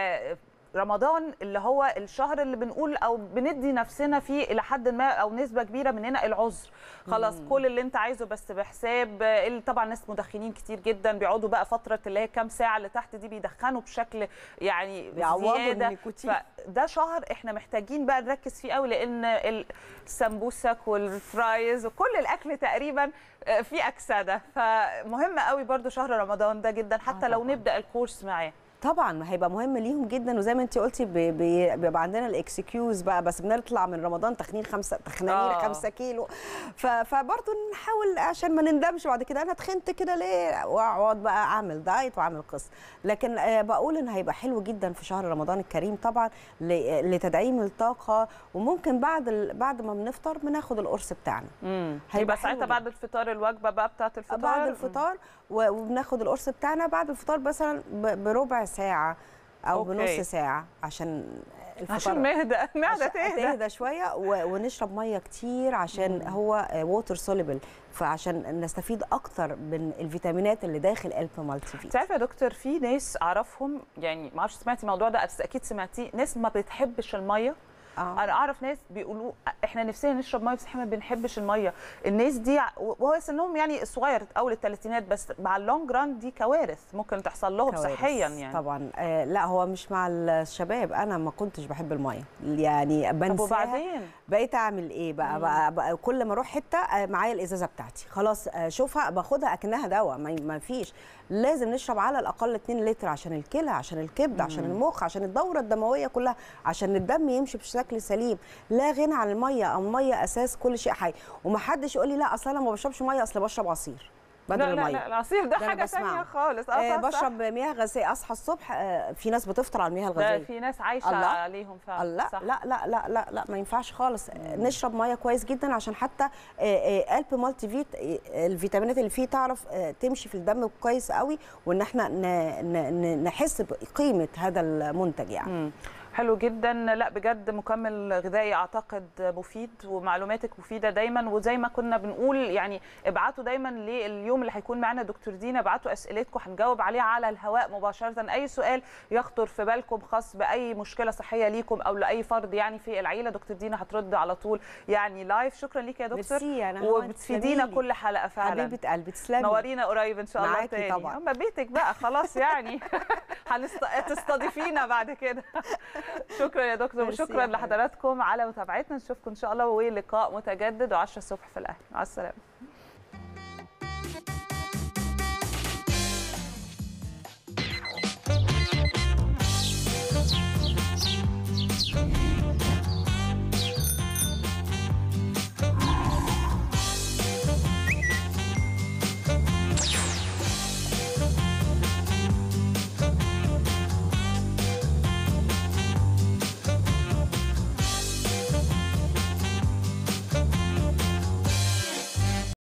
رمضان اللي هو الشهر اللي بنقول او بندي نفسنا فيه الى حد ما او نسبه كبيره مننا العذر خلاص كل اللي انت عايزه بس بحساب اللي طبعا ناس مدخنين كتير جدا بيقعدوا بقى فتره اللي هي كام ساعه اللي تحت دي بيدخنوا بشكل يعني بيعوضوا زياده النيكوتين. فده شهر احنا محتاجين بقى نركز فيه قوي لان السمبوسك والفرايز وكل الاكل تقريبا آه، فيه اكسده فمهم قوي برضو شهر رمضان ده جدا حتى لو طبعاً. نبدا الكورس معاه طبعا هيبقى مهم ليهم جدا وزي ما انت قلتي بي- بي- بيبقى عندنا الاكسكيوز بقى بس بنطلع من رمضان تخنين خمسة تخنانين آه. خمسة كيلو ف- فبرضه نحاول عشان ما نندمش بعد كده انا تخنت كده ليه واقعد بقى اعمل دايت واعمل قصه لكن آه، بقول ان هيبقى حلو جدا في شهر رمضان الكريم طبعا ل- لتدعيم الطاقه وممكن بعد ال- بعد ما بنفطر بناخد القرص بتاعنا امم هيبقى يبقى حلو ساعتها جداً. بعد الفطار الوجبه بقى بتاعه الفطار بعد الفطار و- وبناخد القرص بتاعنا بعد الفطار مثلا ب- بربع ساعه او أوكي. بنص ساعه عشان الفطار عشان نهدى نهدى عشان تهدى تهدى شويه و- ونشرب ميه كتير عشان هو ووتر سوليبل فعشان نستفيد اكتر من الفيتامينات اللي داخل الب مالتي فيت انت عارفه يا دكتور في ناس اعرفهم يعني ما اعرفش سمعتي الموضوع ده بس اكيد سمعتيه ناس ما بتحبش الميه آه. انا اعرف ناس بيقولوا احنا نفسنا نشرب ميه بس احنا ما بنحبش الميه الناس دي ع- وهو سنهم يعني صغير اول الثلاثينات بس مع اللونج ران دي كوارث ممكن تحصل لهم كوارث. صحيا يعني طبعا آه لا هو مش مع الشباب انا ما كنتش بحب الميه يعني طب بنساها وبعدين بقيت اعمل ايه بقى, بقى, بقى كل ما اروح حته آه، معايا الازازه بتاعتي خلاص آه، اشوفها باخدها اكنها دواء ما ما فيش لازم نشرب على الاقل 2 لتر عشان الكلى عشان الكبد عشان المخ عشان الدوره الدمويه كلها عشان الدم يمشي بشكل سليم لا غنى عن الميه الميه اساس كل شيء حي ومحدش يقول لي لا اصل انا ما بشربش ميه اصل بشرب عصير بدل لا لا الميه لا العصير ده ده أنا حاجه بسمعه. ثانيه خالص آه اه صح، صح. بشرب مياه غازيه اصحى الصبح آه في ناس بتفطر على المياه ده الغازيه في ناس عايشه الله. عليهم فعلا لا صح. لا لا لا لا لا ما ينفعش خالص نشرب ميه كويس جدا عشان حتى قلب مالتي فيت آه، الفيتامينات اللي فيه تعرف آه، تمشي في الدم كويس قوي وان احنا ن- ن- ن- نحس بقيمه هذا المنتج يعني مم. حلو جدا لا بجد مكمل غذائي اعتقد مفيد ومعلوماتك مفيده دايما وزي ما كنا بنقول يعني ابعتوا دايما لليوم اللي هيكون معانا دكتور دينا ابعتوا اسئلتكم هنجاوب عليها على الهواء مباشره اي سؤال يخطر في بالكم خاص باي مشكله صحيه ليكم او لاي فرد يعني في العيله دكتور دينا هترد على طول يعني لايف شكرا ليك يا دكتور ميرسي، أنا هو وبتفيدينا تسلميلي. كل حلقه فعلا حبيبه قلبي تسلمي نورينا قريب ان شاء الله معاكي تاني طبعاً. اما بيتك بقى خلاص يعني هتستضيفينا بعد كده شكرا يا دكتور ميرسي وشكرا يا حبيبتي. لحضراتكم على متابعتنا نشوفكم ان شاء الله ولقاء متجدد و10 الصبح في الاهلي مع السلامه